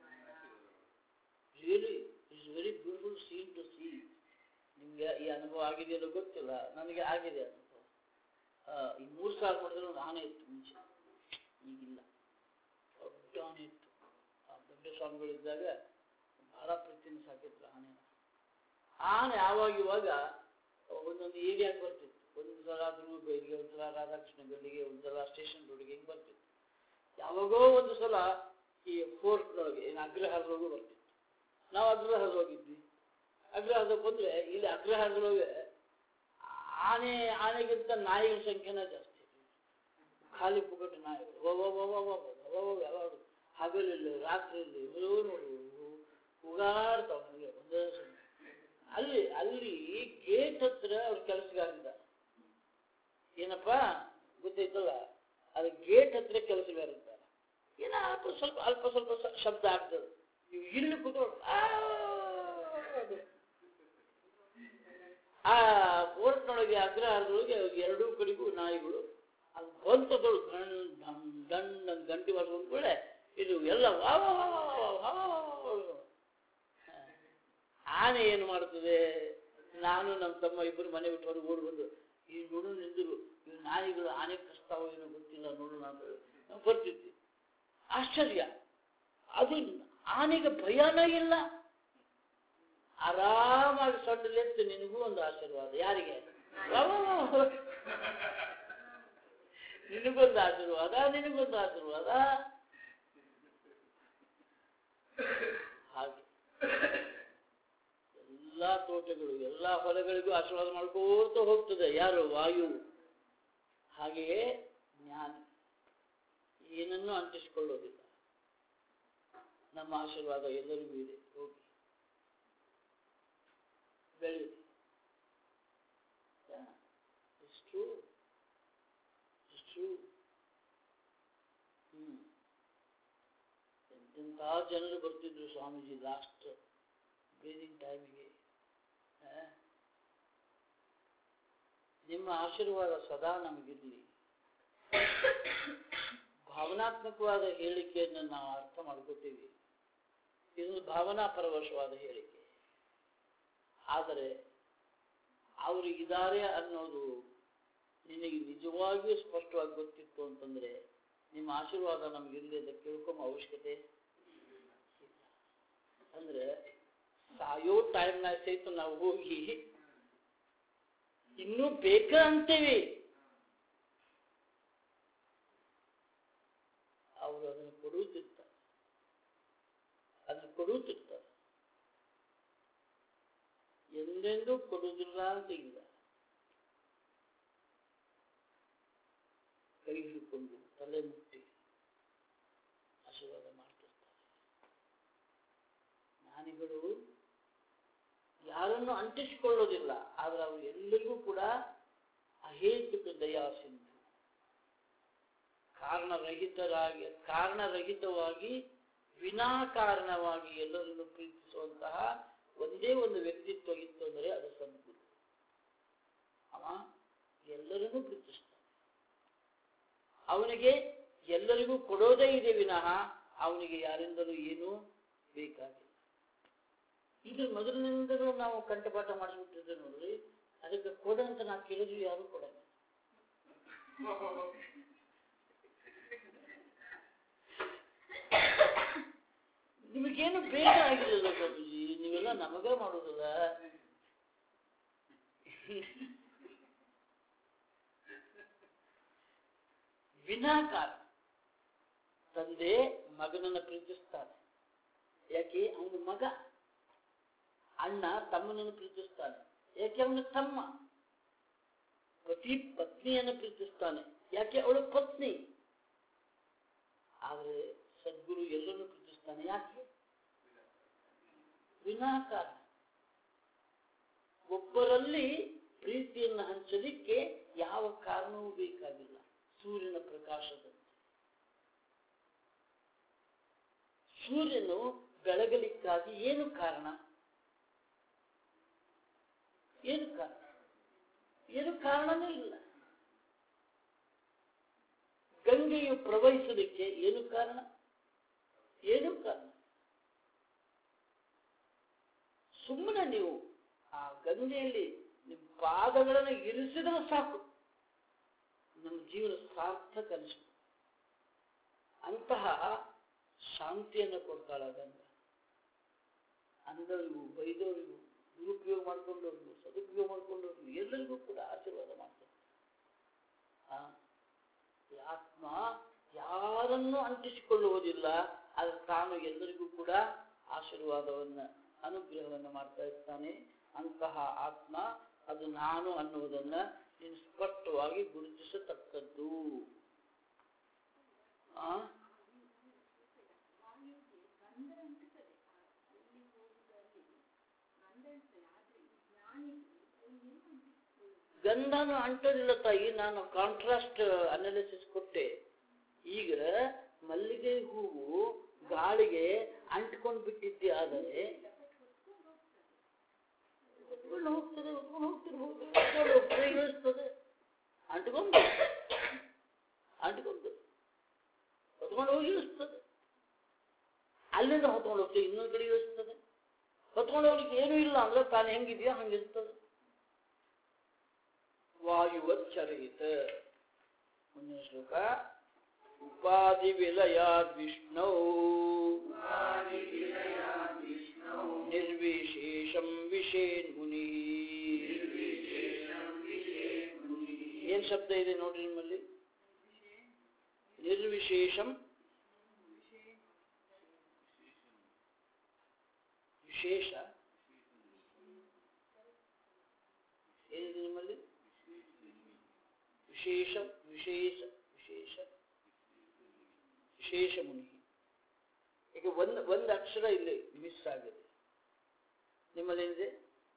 really it's very beautiful scene to see ನಿಮ್ಗೆ ಈ ಅನುಭವ ಆಗಿದೆಯಲ್ಲ ಗೊತ್ತಿಲ್ಲ ನನಗೆ ಆಗಿದೆ ಅನುಭವ ಆ, ಈ ಮೂರು ಸಾವಿರ ಪಡೆದ್ರೆ ಒಂದು ಆನೆ ಇತ್ತು ಮುಂಚೆ ಈಗಿಲ್ಲ ದೊಡ್ಡ ಆನೆ ಇತ್ತು ಆ ದೊಡ್ಡ ಸ್ವಾಮಿಗಳಿದ್ದಾಗ ಬಹಳ ಪ್ರೀತಿಯಿಂದ ಸಾಕಿದ್ರು ಆನೆ ಆನೆ ಆವಾಗ ಇವಾಗ ಒಂದೊಂದು ಏರಿಯಾಗೆ ಬರ್ತಿತ್ತು ಒಂದು ಸಲ ಧ್ರುವ ಬೈಲಿಗೆ ಒಂದು ಸಲ ರಾಧಾಕೃಷ್ಣ ಗಲ್ಲಿಗೆ ಒಂದು ಸಲ ಸ್ಟೇಷನ್ ರೋಡ್ಗೆ ಹಿಂಗೆ ಬರ್ತಿತ್ತು ಯಾವಾಗೋ ಒಂದು ಸಲ ಈ ಫೋರ್ಟ್ನೊಳಗೆ ಏನು ಅಗ್ರಹಾರದೊಳಗೂ ಬರ್ತಿತ್ತು ನಾವು ಅಗ್ರಹಾರ ಹೋಗಿದ್ವಿ ಅಗ್ರಹಾರದ ಬಂದ್ರೆ ಇಲ್ಲಿ ಅಗ್ರಹಾರದೊಳಗೆ ಆನೆ ಆನೆಗಿಂತ ನಾಯಿಗಳ ಸಂಖ್ಯೆನೇ ಜಾಸ್ತಿ ಖಾಲಿ ಪುಗಟ್ಟು ನಾಯಿಗಳು ವ ವ ವ ವ ವ ವ ವ ವ ಯಾವಾಗ ಹಗಲಿಲ್ಲ ರಾತ್ರಿ ಇಲ್ಲ ಇವರು ನೋಡು ಉಗಾಡ್ತಾವ ನನಗೆ ಒಂದೇ ಸಲ. ಅಲ್ಲಿ ಅಲ್ಲಿ ಗೇಟ್ ಹತ್ರ ಅವ್ರ ಕೆಲಸಗಾರಿದ್ದಾರೆ ಏನಪ್ಪ ಗೊತ್ತೈತಲ್ಲ ಅದು ಗೇಟ್ ಹತ್ರ ಕೆಲಸಗಾರಿದ್ದಾರೆ ಏನ ಅಲ್ಪ ಸ್ವಲ್ಪ ಅಲ್ಪ ಸ್ವಲ್ಪ ಸ- ಶಬ್ದ ಆಗ್ತದೆ ನೀವು ಇಲ್ಲಿ ಕೂತ್ಕೊಂಡು ಆ ಅದು. ಆ ಕೋರ್ಟ್ನೊಳಗೆ ಅಗ್ರಹಾರದೊಳಗೆ ಎರಡೂ ಕಡೆಗೂ ನಾಯಿಗಳು ಅದು ಬಂತದಳು ಗಣ್ ಢಂ ಡಣ್ ಅಂತ ಗಂಟಿ ಮಾಡ್ಕೊಂಡು ಕೂಡ ಇದು ಎಲ್ಲ ವಾ ವಾ ವಾ ವಾ ವಾ ವಾ ವಾ ವಾ ವಾ ವಾ. ಆನೆ ಏನು ಮಾಡ್ತದೆ ನಾನು ನಮ್ಮ ತಮ್ಮ ಇಬ್ಬರು ಮನೆ ಬಿಟ್ಟು ಹೊರಗೆ ಓಡಿ ಬಂದು ಈ ನೋಡು ನಿಂದರು ಈ ನಾಯಿಗಳು ಆನೆ ಕಸ್ತಾವ ಏನೋ ಗೊತ್ತಿಲ್ಲ ನೋಡು ನಾನು ನಾವು ಬರ್ತಿದ್ವಿ ಆಶ್ಚರ್ಯ ಅದು ಆನೆಗೆ ಭಯನೇ ಇಲ್ಲ ಆರಾಮಾಗಿ ಸೊಂಡಲೆತ್ತು ನಿನಗೂ ಒಂದು ಆಶೀರ್ವಾದ ಯಾರಿಗೆ ಅವ್ವ! ನಿನಗೊಂದು ಆಶೀರ್ವಾದ ನಿನಗೊಂದು ಆಶೀರ್ವಾದ ಹಾಗೆ ಎಲ್ಲಾ ತೋಟಗಳು ಎಲ್ಲಾ ಹೊಲಗಳಿಗೂ ಆಶೀರ್ವಾದ ಮಾಡ್ಕೋತ ಹೋಗ್ತದೆ ಯಾರು ವಾಯು ಹಾಗೆಯೇ ಜ್ಞಾನಿ ಏನನ್ನೂ ಅಂಟಿಸಿಕೊಳ್ಳೋದಿಲ್ಲ ನಮ್ಮ ಆಶೀರ್ವಾದ ಎಲ್ಲರಿಗೂ ಇದೆ ಹೋಗಿ ಬೆಳೀರಿ it's true it's true hmm ಎಂತೆಂಥ ಜನರು ಬರ್ತಿದ್ರು ಸ್ವಾಮೀಜಿ ಲಾಸ್ಟ್ ಬ್ರೀದಿಂಗ್ ಟೈಮಿಗೆ ನಿಮ್ಮ ಆಶೀರ್ವಾದ ಸದಾ ನಮಗಿರಲಿ ಭಾವನಾತ್ಮಕವಾದ ಹೇಳಿಕೆಯನ್ನು ನಾವು ಅರ್ಥ ಮಾಡ್ಕೋತೀವಿ ಇದು ಭಾವನಾ ಪರವಶವಾದ ಹೇಳಿಕೆ ಆದರೆ ಅವರು ಇದ್ದಾರೆ ಅನ್ನೋದು ನಿನಗೆ ನಿಜವಾಗಿಯೂ ಸ್ಪಷ್ಟವಾಗಿ ಗೊತ್ತಿತ್ತು ಅಂತಂದ್ರೆ ನಿಮ್ಮ ಆಶೀರ್ವಾದ ನಮಗಿರಲಿ ಅಂತ ಕೇಳ್ಕೊಂಬ ಅವಶ್ಯಕತೆ ಇಲ್ಲ. ಅಂದ್ರೆ ಸಾಯೋ ಟೈಮ್ನಾಗ ಸಹಿತ ನಾವು ಹೋಗಿ ಇನ್ನೂ ಬೇಕ ಅಂತೀವಿ ಅವರು ಅದನ್ನು ಕೊಡುತ್ತಿರ್ತಾರೆ ಅದನ್ನು ಕೊಡುತ್ತಿರ್ತಾರೆ ಎಂದೆಂದೂ ಕೊಡುವುದಿಲ್ಲ ಅಂತ ಇಲ್ಲ ಕೈ ಹಿಡ್ಕೊಂಡು ತಲೆ ಮುಟ್ಟಿ ಆಶೀರ್ವಾದ ಮಾಡ್ತಿರ್ತಾರೆ ಜ್ಞಾನಿಗಳು ಯಾರನ್ನು ಅಂಟಿಸಿಕೊಳ್ಳೋದಿಲ್ಲ ಆದ್ರೆ ಅವರು ಎಲ್ಲರಿಗೂ ಕೂಡ ಅಹೇತುಕ ದಯಾ ಸಿಂಧು ಕಾರಣರಹಿತರಾಗಿ ಕಾರಣರಹಿತವಾಗಿ ವಿನಾಕಾರಣವಾಗಿ ಎಲ್ಲರನ್ನು ಪ್ರೀತಿಸುವಂತಹ ಒಂದೇ ಒಂದು ವ್ಯಕ್ತಿತ್ವ ಇತ್ತು ಅಂದರೆ ಅದು ಸದ್ಗುರು ಅವ ಎಲ್ಲರನ್ನೂ ಪ್ರೀತಿಸ್ತಾನೆ ಅವನಿಗೆ ಎಲ್ಲರಿಗೂ ಕೊಡೋದೇ ಇದೆ ವಿನಃ ಅವನಿಗೆ ಯಾರಿಂದಲೂ ಏನೂ ಬೇಕಾಗಿಲ್ಲ ಇದು ಮೊದಲಿನಿಂದಲೂ ನಾವು ಕಂಠಪಾಠ ಮಾಡಿಬಿಟ್ಟಿದ್ರೆ ನೋಡ್ರಿ ಅದಕ್ಕೆ ಕೊಡ ಅಂತ ನಾವು ಕೇಳಿದ್ವಿ ಯಾರು ಕೊಡಲ್ಲ ನಿಮಗೇನು ಬೇಕಾಗಿರಲಿಲ್ಲ ಸ್ವಾಮೀಜಿ ನೀವೆಲ್ಲ ನಮಗ ಮಾಡೋದಲ್ಲ ವಿನಾಕಾರ ತಂದೆ ಮಗನನ್ನ ಪ್ರೀತಿಸ್ತಾನೆ ಯಾಕೆ ಅವನು ಮಗ ಅಣ್ಣ ತಮ್ಮನನ್ನು ಪ್ರೀತಿಸ್ತಾನೆ ಯಾಕೆ ಅವನು ತಮ್ಮ ಪತಿ ಪತ್ನಿಯನ್ನು ಪ್ರೀತಿಸ್ತಾನೆ ಯಾಕೆ ಅವಳು ಪತ್ನಿ ಆದರೆ ಸದ್ಗುರು ಎಲ್ಲರನ್ನು ಪ್ರೀತಿಸ್ತಾನೆ ಯಾಕೆ ವಿನಾಕಾರಣ ಒಬ್ಬರಲ್ಲಿ ಪ್ರೀತಿಯನ್ನು ಹಂಚಲಿಕ್ಕೆ ಯಾವ ಕಾರಣವೂ ಬೇಕಾಗಿಲ್ಲ ಸೂರ್ಯನ ಪ್ರಕಾಶದಂತೆ ಸೂರ್ಯನು ಬೆಳಗಲಿಕ್ಕಾಗಿ ಏನು ಕಾರಣ ಏನು ಕಾರಣ ಏನು ಕಾರಣನೇ ಇಲ್ಲ ಗಂಗೆಯು ಪ್ರವಹಿಸಲಿಕ್ಕೆ ಏನು ಕಾರಣ ಏನು ಕಾರಣ ಸುಮ್ಮನೆ ನೀವು ಆ ಗಂಗೆಯಲ್ಲಿ ನಿಮ್ಮ ಪಾದಗಳನ್ನು ಇರಿಸಿದ್ರೆ ಸಾಕು ನಮ್ಮ ಜೀವನ ಸಾರ್ಥಕ ಅನಿಸ್ತು ಅಂತಹ ಶಾಂತಿಯನ್ನು ಕೊಡ್ತಾಳ ಗಂಗ ಅಂದವರಿಗೂ ಬೈದವರಿಗೂ ದುರುಪಯೋಗ ಮಾಡ್ಕೊಂಡವ್ರಿಗೂ ಸದುಪಯೋಗ ಮಾಡ್ಕೊಂಡವ್ರಿಗೂ ಎಲ್ಲರಿಗೂ ಕೂಡ ಆಶೀರ್ವಾದ ಮಾಡ್ತಾರೆ ಆ, ಈ ಆತ್ಮ ಯಾರನ್ನೂ ಅಂಟಿಸಿಕೊಳ್ಳುವುದಿಲ್ಲ ಆದರೆ ತಾನು ಎಲ್ಲರಿಗೂ ಕೂಡ ಆಶೀರ್ವಾದವನ್ನ ಅನುಗ್ರಹವನ್ನು ಮಾಡ್ತಾ ಇರ್ತಾನೆ ಅಂತಹ ಆತ್ಮ ಅದು ನಾನು ಅನ್ನುವುದನ್ನ ನೀನು ಸ್ಪಷ್ಟವಾಗಿ ಗುರುತಿಸತಕ್ಕದ್ದು ಆ ಗಂಧನು ಅಂಟೋದಿಲ್ಲ ತಾಯಿ ನಾನು ಕಾಂಟ್ರಾಸ್ಟ್ ಅನಾಲಿಸಿಸ್ ಕೊಟ್ಟೆ ಈಗ ಮಲ್ಲಿಗೆ ಹೂವು ಗಾಳಿಗೆ ಅಂಟ್ಕೊಂಡು ಬಿಟ್ಟಿದ್ದೆ ಆದರೆ ಉಟ್ಕೊಂಡು ಹೋಗ್ತದೆ ಉಟ್ಕೊಂಡು ಹೋಗ್ತಿರ್ಬೋದು ಉಟ್ಕೊಂಡು ಹೋಗ್ತದೆ ಇಳಿಸ್ತದೆ ಅಂಟ್ಕೊಂಡು ಅಂಟ್ಕೊಂಡು ಹೊತ್ಕೊಂಡು ಹೋಗಿ ಇಳಿಸ್ತದೆ ಅಲ್ಲಿಂದ ಹೊತ್ಕೊಂಡು ಹೋಗ್ತದೆ ಇನ್ನೊಂದು ಕಡೆ ಇಳಿಸ್ತದೆ ಹೊತ್ಕೊಂಡು ಹೋಗ್ಲಿಕ್ಕೆ ಏನೂ ಇಲ್ಲ ಅಂದ್ರೆ ತಾನು ಹೆಂಗಿದೆಯೋ ಹಂಗಿರ್ತದೆ ವಾಯುವಚ್ಚರಹಿತ ಮುಂದಿನ ಶ್ಲೋಕ ಉಪಾಧಿ ವಿಲಯಾದ್ ವಿಷ್ಣು ನಿರ್ವಿಶೇಷಂ ವಿಷೇನ್ ಮುನಿ ಏನ್ ಶಬ್ದ ಇದೆ ನೋಡ್ರಿ ನಿಮ್ಮಲ್ಲಿ ನಿರ್ವಿಶೇಷಂ ವಿಶೇಷ ಏನಿದೆ ನಿಮ್ಮಲ್ಲಿ ವಿಶೇಷ ವಿಶೇಷ ವಿಶೇಷ ವಿಶೇಷ ಮುನಿ ಈಗ ಒಂದು ಒಂದು ಅಕ್ಷರ ಇಲ್ಲಿ ಮಿಸ್ ಆಗಿದೆ ನಿಮ್ಮಲ್ಲಿ ಏನಿದೆ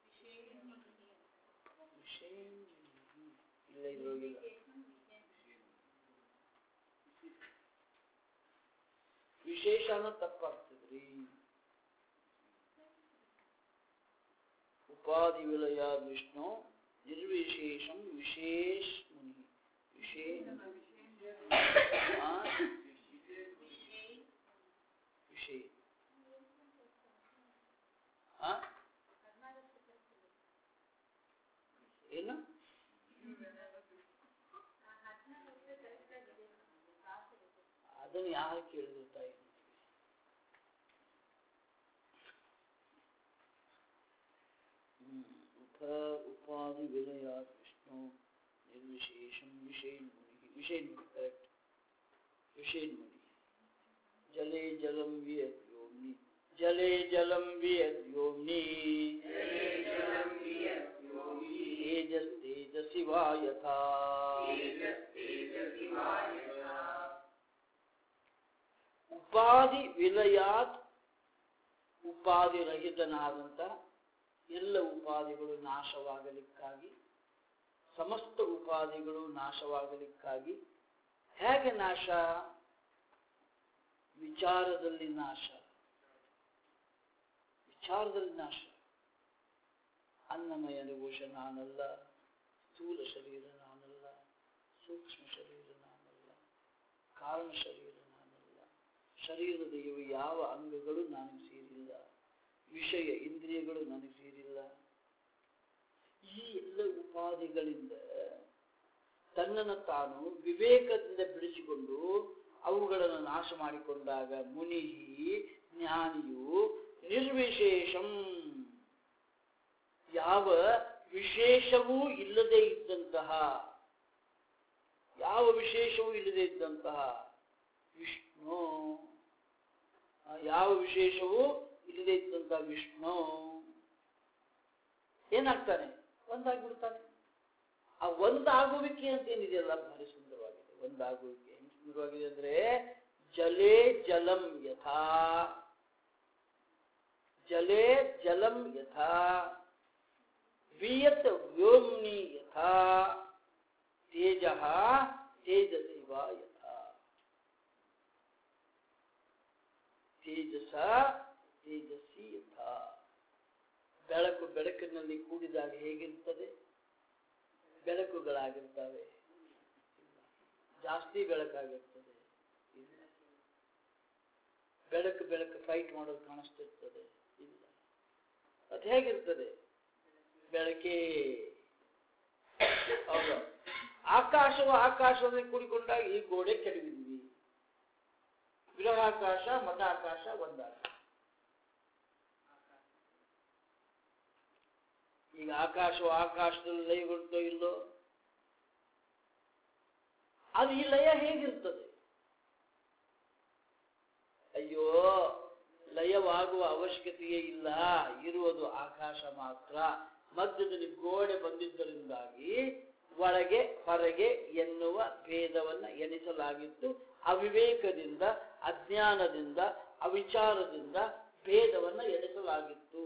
ವಿಶೇಷ ಇಲ್ಲ ಇದ್ರೊಳಗಿಲ್ಲ ವಿಶೇಷ ಅನ್ನೋ ತಪ್ಪಾಗ್ತದ್ರಿ ಉಪಾಧಿ ವಿಲಯ ವಿಷ್ಣು ನಿರ್ವಿಶೇಷಂ ವಿಶೇಷ ಮುನಿ ವಿಶೇಷ ಆ? ವಿಶೇಷ ಆ? ಏನು ಅದನ್ನು ಯಾರು ಕೇಳಿದ್ರು ತಾಯಿ ಹ್ಮ್. ಉಪ ಉಪಾಧಿ ವಿಲಯಾತ್ ವಿಷ್ಣು ನಿರ್ವಿಶೇಷಂ ವಿಷೇನ್ ಮುನಿ ವಿಷೇನ್ ಮುನಿ ಕರೆಕ್ಟ್ ವಿಷೇನ್ ಮುನಿ ಜಲೆ ಜಲಂ ವಿಯದ್ಯೋಮ್ನಿ ಜಲೆ ಜಲಂ ವಿಯದ್ಯೋಮ್ನಿ ತೇಜಸ್ ತೇಜಸಿ ವಾ ಯಥಾ ಉಪಾಧಿ ವಿಲಯಾತ್ ಉಪಾಧಿ ರಹಿತನಾದಂತ ಎಲ್ಲ ಉಪಾಧಿಗಳು ನಾಶವಾಗಲಿಕ್ಕಾಗಿ ಸಮಸ್ತ ಉಪಾಧಿಗಳು ನಾಶವಾಗಲಿಕ್ಕಾಗಿ ಹೇಗೆ ನಾಶ ವಿಚಾರದಲ್ಲಿ ನಾಶ ವಿಚಾರದಲ್ಲಿ ನಾಶ ಅನ್ನಮಯ ಕೋಶ ನಾನಲ್ಲ ಸ್ಥೂಲ ಶರೀರ ನಾನಲ್ಲ ಸೂಕ್ಷ್ಮ ಶರೀರ ನಾನಲ್ಲ ಕಾರಣ ಶರೀರ ನಾನಲ್ಲ ಶರೀರದ ಇವು ಯಾವ ಅಂಗಗಳು ನನಗೆ ಸೇರಿಲ್ಲ ವಿಷಯ ಇಂದ್ರಿಯಗಳು ನನಗೆ ಸೇರಿಲ್ಲ ಈ ಎಲ್ಲ ಉಪಾಧಿಗಳಿಂದ ತನ್ನನ್ನು ತಾನು ವಿವೇಕದಿಂದ ಬಿಡಿಸಿಕೊಂಡು ಅವುಗಳನ್ನು ನಾಶ ಮಾಡಿಕೊಂಡಾಗ ಮುನಿ ಜ್ಞಾನಿಯು ನಿರ್ವಿಶೇಷಂ ಯಾವ ವಿಶೇಷವೂ ಇಲ್ಲದೆ ಇದ್ದಂತಹ ಯಾವ ವಿಶೇಷವೂ ಇಲ್ಲದೆ ಇದ್ದಂತಹ ವಿಷ್ಣು ಆ, ಯಾವ ವಿಶೇಷವೂ ಇಲ್ಲದೆ ಇದ್ದಂತಹ ವಿಷ್ಣು ಏನಾಗ್ತಾನೆ ಒಂದಾಗ್ಬಿಡ್ತಾನೆ ಆ ಒಂದಾಗುವಿಕೆ ಅಂತ ಏನಿದೆಯಲ್ಲ ಭಾರಿ ಸುಂದರವಾಗಿದೆ ಒಂದಾಗುವಿಕೆ ಹೆಂಗ್ ಸುಂದರವಾಗಿದೆ ಅಂದ್ರೆ ಜಲೇ ಜಲಂ ಯಥಾ ಜಲೇ ಜಲಂ ಯಥಾ ವಿಯತ್ ವ್ಯೋಮ್ನಿ ಯಥಾ ತೇಜ ತೇಜಸೈವ ಯಥಾ ತೇಜಸ ತೇಜಸ್ಸಿ ಯಥಾ ಬೆಳಕು ಬೆಳಕಿನಲ್ಲಿ ಕೂಡಿದಾಗ ಹೇಗಿರ್ತದೆ ಬೆಳಕುಗಳಾಗಿರ್ತವೆ ಜಾಸ್ತಿ ಬೆಳಕಾಗಿರ್ತದೆ ಇಲ್ಲ ಬೆಳಕು ಬೆಳಕು ಫೈಟ್ ಮಾಡೋದು ಕಾಣಿಸ್ತಿರ್ತದೆ ಇಲ್ಲ ಅದು ಹೇಗಿರ್ತದೆ ಬೆಳಕೇ ಹೌದು ಆಕಾಶವು ಆಕಾಶದಲ್ಲಿ ಕೂಡಿಕೊಂಡಾಗ ಈ ಗೋಡೆ ಕೆಡವಿದ್ವಿ ಗೃಹಾಕಾಶ ಮಠಾಕಾಶ ಒಂದಾಕಾಶ ಈಗ ಆಕಾಶವು ಆಕಾಶದಲ್ಲಿ ಲಯಗೊಳ್ತೋ ಇಲ್ಲೋ ಅದು ಈ ಲಯ ಹೇಗಿರ್ತದೆ ಅಯ್ಯೋ ಲಯವಾಗುವ ಅವಶ್ಯಕತೆಯೇ ಇಲ್ಲ ಇರುವುದು ಆಕಾಶ ಮಾತ್ರ ಮಧ್ಯದಲ್ಲಿ ಗೋಡೆ ಬಂದಿದ್ದರಿಂದಾಗಿ ಒಳಗೆ ಹೊರಗೆ ಎನ್ನುವ ಭೇದವನ್ನ ಎಣಿಸಲಾಗಿತ್ತು ಅವಿವೇಕದಿಂದ ಅಜ್ಞಾನದಿಂದ ಅವಿಚಾರದಿಂದ ಭೇದವನ್ನ ಎಣಿಸಲಾಗಿತ್ತು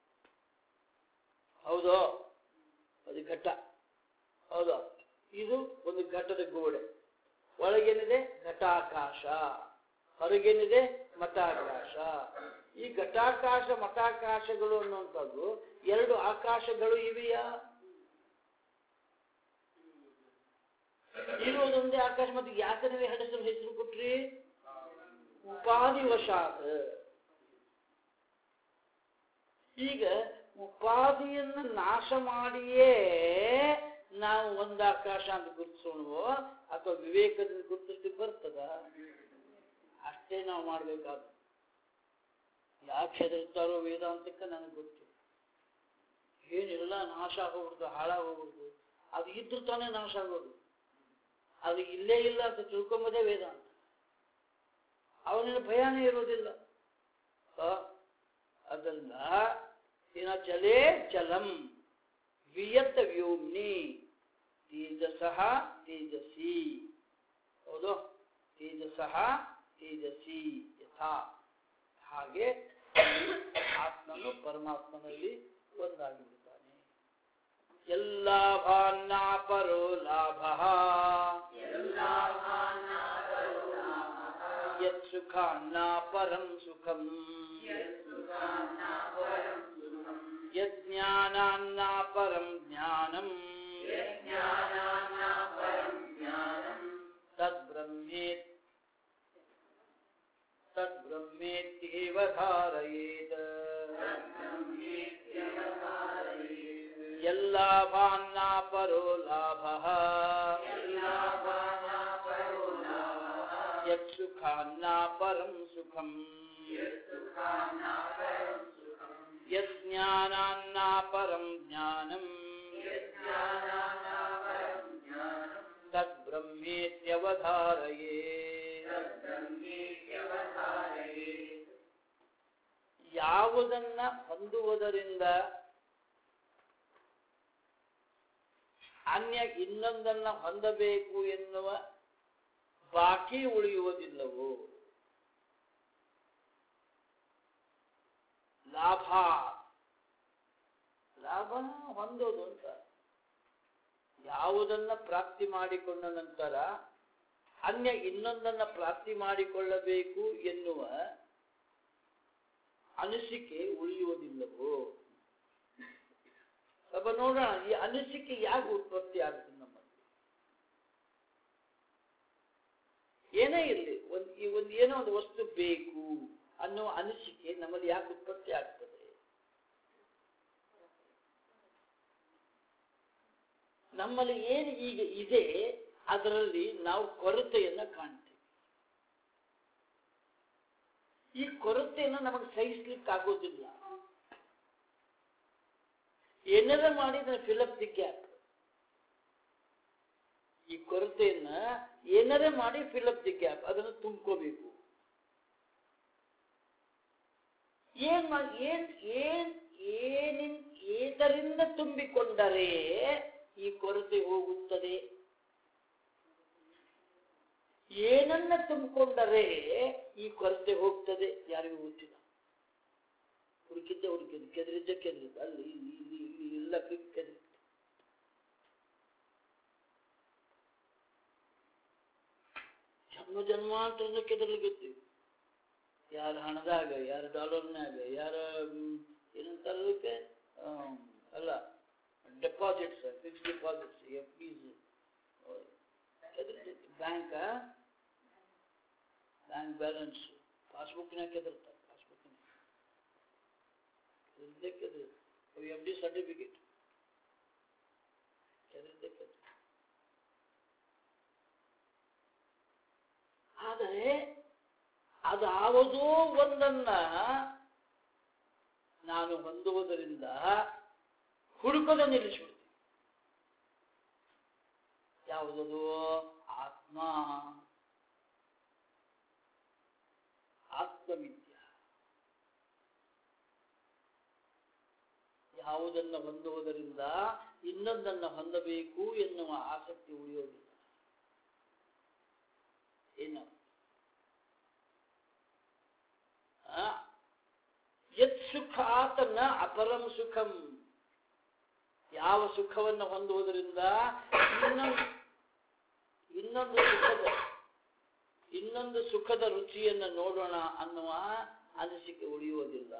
ಹೌದೋ ಅದು ಘಟ್ಟ ಹೌದಾ ಇದು ಒಂದು ಘಟ್ಟದ ಗೋಡೆ ಒಳಗೇನಿದೆ ಘಟಾಕಾಶ ಹೊರಗೇನಿದೆ ಮಠಾಕಾಶ ಈ ಘಟಾಕಾಶ ಮಠಾಕಾಶಗಳು ಅನ್ನುವಂಥದ್ದು ಎರಡು ಆಕಾಶಗಳು ಇವೆಯಾ ಇರುವುದೊಂದೇ ಆಕಾಶ ಮತ್ತೆ ಯಾಕೆ ನೀವು ಹೆಸರು ಹೆಸರು ಕೊಟ್ರಿ ಉಪಾಧಿವಶಾತ್ ಈಗ ಉಪಾಧಿಯನ್ನು ನಾಶ ಮಾಡಿಯೇ ನಾವು ಒಂದು ಆಕಾಶ ಅಂತ ಗುರುತಿಸೋಣವೋ ಅಥವಾ ವಿವೇಕದಿಂದ ಗುರುತಿಸ್ಲಿಕ್ಕೆ ಬರ್ತದ ಅಷ್ಟೇ ನಾವು ಮಾಡ್ಬೇಕಾದ ಯಾಕೆ ಹೆದರ್ತಾರೋ ವೇದಾಂತಕ್ಕೆ ನನಗೆ ಗೊತ್ತು ಏನಿಲ್ಲ ನಾಶ ಆಗೋಗ್ಬಿಡ್ತು ಹಾಳಾಗೋಗ್ಬಿಡ್ತು ಅದು ಇದ್ರೂ ತಾನೇ ನಾಶ ಆಗೋದು ಅದು ಇಲ್ಲೇ ಇಲ್ಲ ಅಂತ ತಿಳ್ಕೊಂಬದೇ ವೇದಾಂತ ಅವನಿನ ಭಯನೇ ಇರೋದಿಲ್ಲ ಆ, ಅದರಿಂದ ಏನ ಜಲೇ ಜಲಂ ವಿಯತ್ ವ್ಯೋಮ್ನಿ ತೇಜಸಃ ತೇಜಸಿ ಹೌದು ತೇಜಸಃ ತೇಜಸಿ ಯಥಾ ಹಾಗೆ ಆತ್ಮನು ಪರಮಾತ್ಮನಲ್ಲಿ ಒಂದಾಗಿ ಬಿಡ್ತಾನೆ ಎಲ್ಲಾಭಾನ್ನ ಪರೋ ಲಾಭ ಯತ್ ಸುಖಾನ್ನ ಪರಂ ಸುಖಂ ಯಜ್ಞಾನಾನ್ನ ಪರಂ ಜ್ಞಾನಂ ತದ್ಬ್ರಹ್ಮೇತ್ ತದ್ಬ್ರಹ್ಮೇತ್ಯೇವ ಧಾರಯೇತ್ ಯಲ್ಲಾಭಾನ್ನ ಪರೋ ಲಾಭಃ ಯತ್ ಸುಖಾನ್ನ ಪರಂ ಸುಖಂ ಯಜ್ಞಾನಾನ್ನ ಪರಂ ಜ್ಞಾನಂ ತದ್ಬ್ರಹ್ಮೇತ್ಯವಧಾರಯೇ ಯಾವುದನ್ನ ಹೊಂದುವುದರಿಂದ ಅನ್ಯ ಇನ್ನೊಂದನ್ನ ಹೊಂದಬೇಕು ಎನ್ನುವ ಬಾಕಿ ಉಳಿಯುವುದಿಲ್ಲವೋ ಲಾಭ ಲಾಭ ಹೊಂದೋದು ಅಂತ ಯಾವುದನ್ನ ಪ್ರಾಪ್ತಿ ಮಾಡಿಕೊಂಡ ನಂತರ ಅನ್ಯ ಇನ್ನೊಂದನ್ನ ಪ್ರಾಪ್ತಿ ಮಾಡಿಕೊಳ್ಳಬೇಕು ಎನ್ನುವ ಅನಿಸಿಕೆ ಉಳಿಯುವುದಿಲ್ಲವೋ ಸ್ವಲ್ಪ ನೋಡೋಣ ಈ ಅನಿಸಿಕೆ ಯಾಕೆ ಉತ್ಪತ್ತಿ ಆಗ್ತದೆ ನಮ್ಮಲ್ಲಿ ಏನೇ ಇರಲಿ ಒಂದ್ ಈ ಒಂದು ಏನೋ ಒಂದು ವಸ್ತು ಬೇಕು ಅನ್ನೋ ಅನಿಸಿಕೆ ನಮ್ಮಲ್ಲಿ ಯಾಕೆ ಉತ್ಪತ್ತಿ ಆಗ್ತದೆ ನಮ್ಮಲ್ಲಿ ಏನು ಈಗ ಇದೆ ಅದರಲ್ಲಿ ನಾವು ಕೊರತೆಯನ್ನ ಕಾಣ್ತೇವೆ ಈ ಕೊರತೆಯನ್ನು ನಮಗೆ ಸಹಿಸ್ಲಿಕ್ಕೆ ಆಗೋದಿಲ್ಲ ಏನಾರ ಮಾಡಿ ಅದನ್ನ ಫಿಲಪ್ ದಿ ಗ್ಯಾಪ್ ಈ ಕೊರತೆಯನ್ನ ಏನಾರ ಮಾಡಿ ಫಿಲಪ್ ದಿ ಗ್ಯಾಪ್ ಅದನ್ನು ತುಂಬ್ಕೋಬೇಕು ಏನ್ ಮಾಡಿ ಏನ್ ಏನ್ ಏನಿನ್ ಏದರಿಂದ ತುಂಬಿಕೊಂಡರೆ ಈ ಕೊರತೆ ಹೋಗುತ್ತದೆ ಏನನ್ನ ತುಂಬಿಕೊಂಡರೆ ಈ ಕೊರತೆ ಹೋಗ್ತದೆ ಯಾರಿಗೂ ಗೊತ್ತಿಲ್ಲ ಹುಡುಕಿದ್ದ ಹುಡುಕಿದ್ದು ಕೆದರಿದ್ದ ಕೆದರಿದ್ದ ಅಲ್ಲಿ ಇಲ್ಲಿ ಇಲ್ಲಿ ಇಲ್ಲಿ ಎಲ್ಲ ಕೆದರಿದ್ದ ಜನ್ಮ ಜನ್ಮಾಂತರದ ಕೆದರ್ಲಿಕ್ಕೆ ಯಾರ ಹಣದಾಗ ಯಾರ ಡಾಲರ್ನಾಗ ಯಾರ ಮ್, ಏನಂತಾರ ಅದಕ್ಕೆ ಆಮ್, ಅಲ್ಲ ಡೆಪಾಸಿಟ್ಸ್ ಫಿಕ್ಸ್ ಡೆಪಾಸಿಟ್ಸ್ ಎಫ್ ಪಿಸ್ ಬ್ಯಾಂಕ ಬ್ಯಾಂಕ್ ಬ್ಯಾಲೆನ್ಸ್ ಪಾಸ್ಬುಕ್ನಾಗ ಕೆದರ್ತಾರೆ ಪಾಸ್ಬುಕ್ನಾಗ ಕೆದರಿದ್ದೆ ಕೆದರಿ ಎಫ್ ಡಿ ಸರ್ಟಿಫಿಕೇಟ್ ಕೆದರಿದ್ದೆ ಕೆದರಿ ಆದರೆ ಅದಾವುದೋ ಒಂದನ್ನ ನಾನು ಹೊಂದುವುದರಿಂದ ಹುಡುಕೋದ ನಿಲ್ಲಿಸ್ಬಿಡ್ತೀನಿ ಯಾವುದದು ಆತ್ಮ ಆತ್ಮವಿದ್ಯ ಯಾವುದನ್ನ ಹೊಂದುವುದರಿಂದ ಇನ್ನೊಂದನ್ನ ಹೊಂದಬೇಕು ಎನ್ನುವ ಆಸಕ್ತಿ ಉಳಿಯೋದಿಲ್ಲ ಏನು ಆ? ಯತ್ ಸುಖಾತ್ ನ ಅಪರಂ ಸುಖಂ ಯಾವ ಸುಖವನ್ನು ಹೊಂದುವುದರಿಂದ ಇನ್ನೊಂದು ಇನ್ನೊಂದು ಸುಖದ ಇನ್ನೊಂದು ಸುಖದ ರುಚಿಯನ್ನು ನೋಡೋಣ ಅನ್ನುವ ಅನಿಸಿಕೆ ಉಳಿಯುವುದಿಲ್ಲ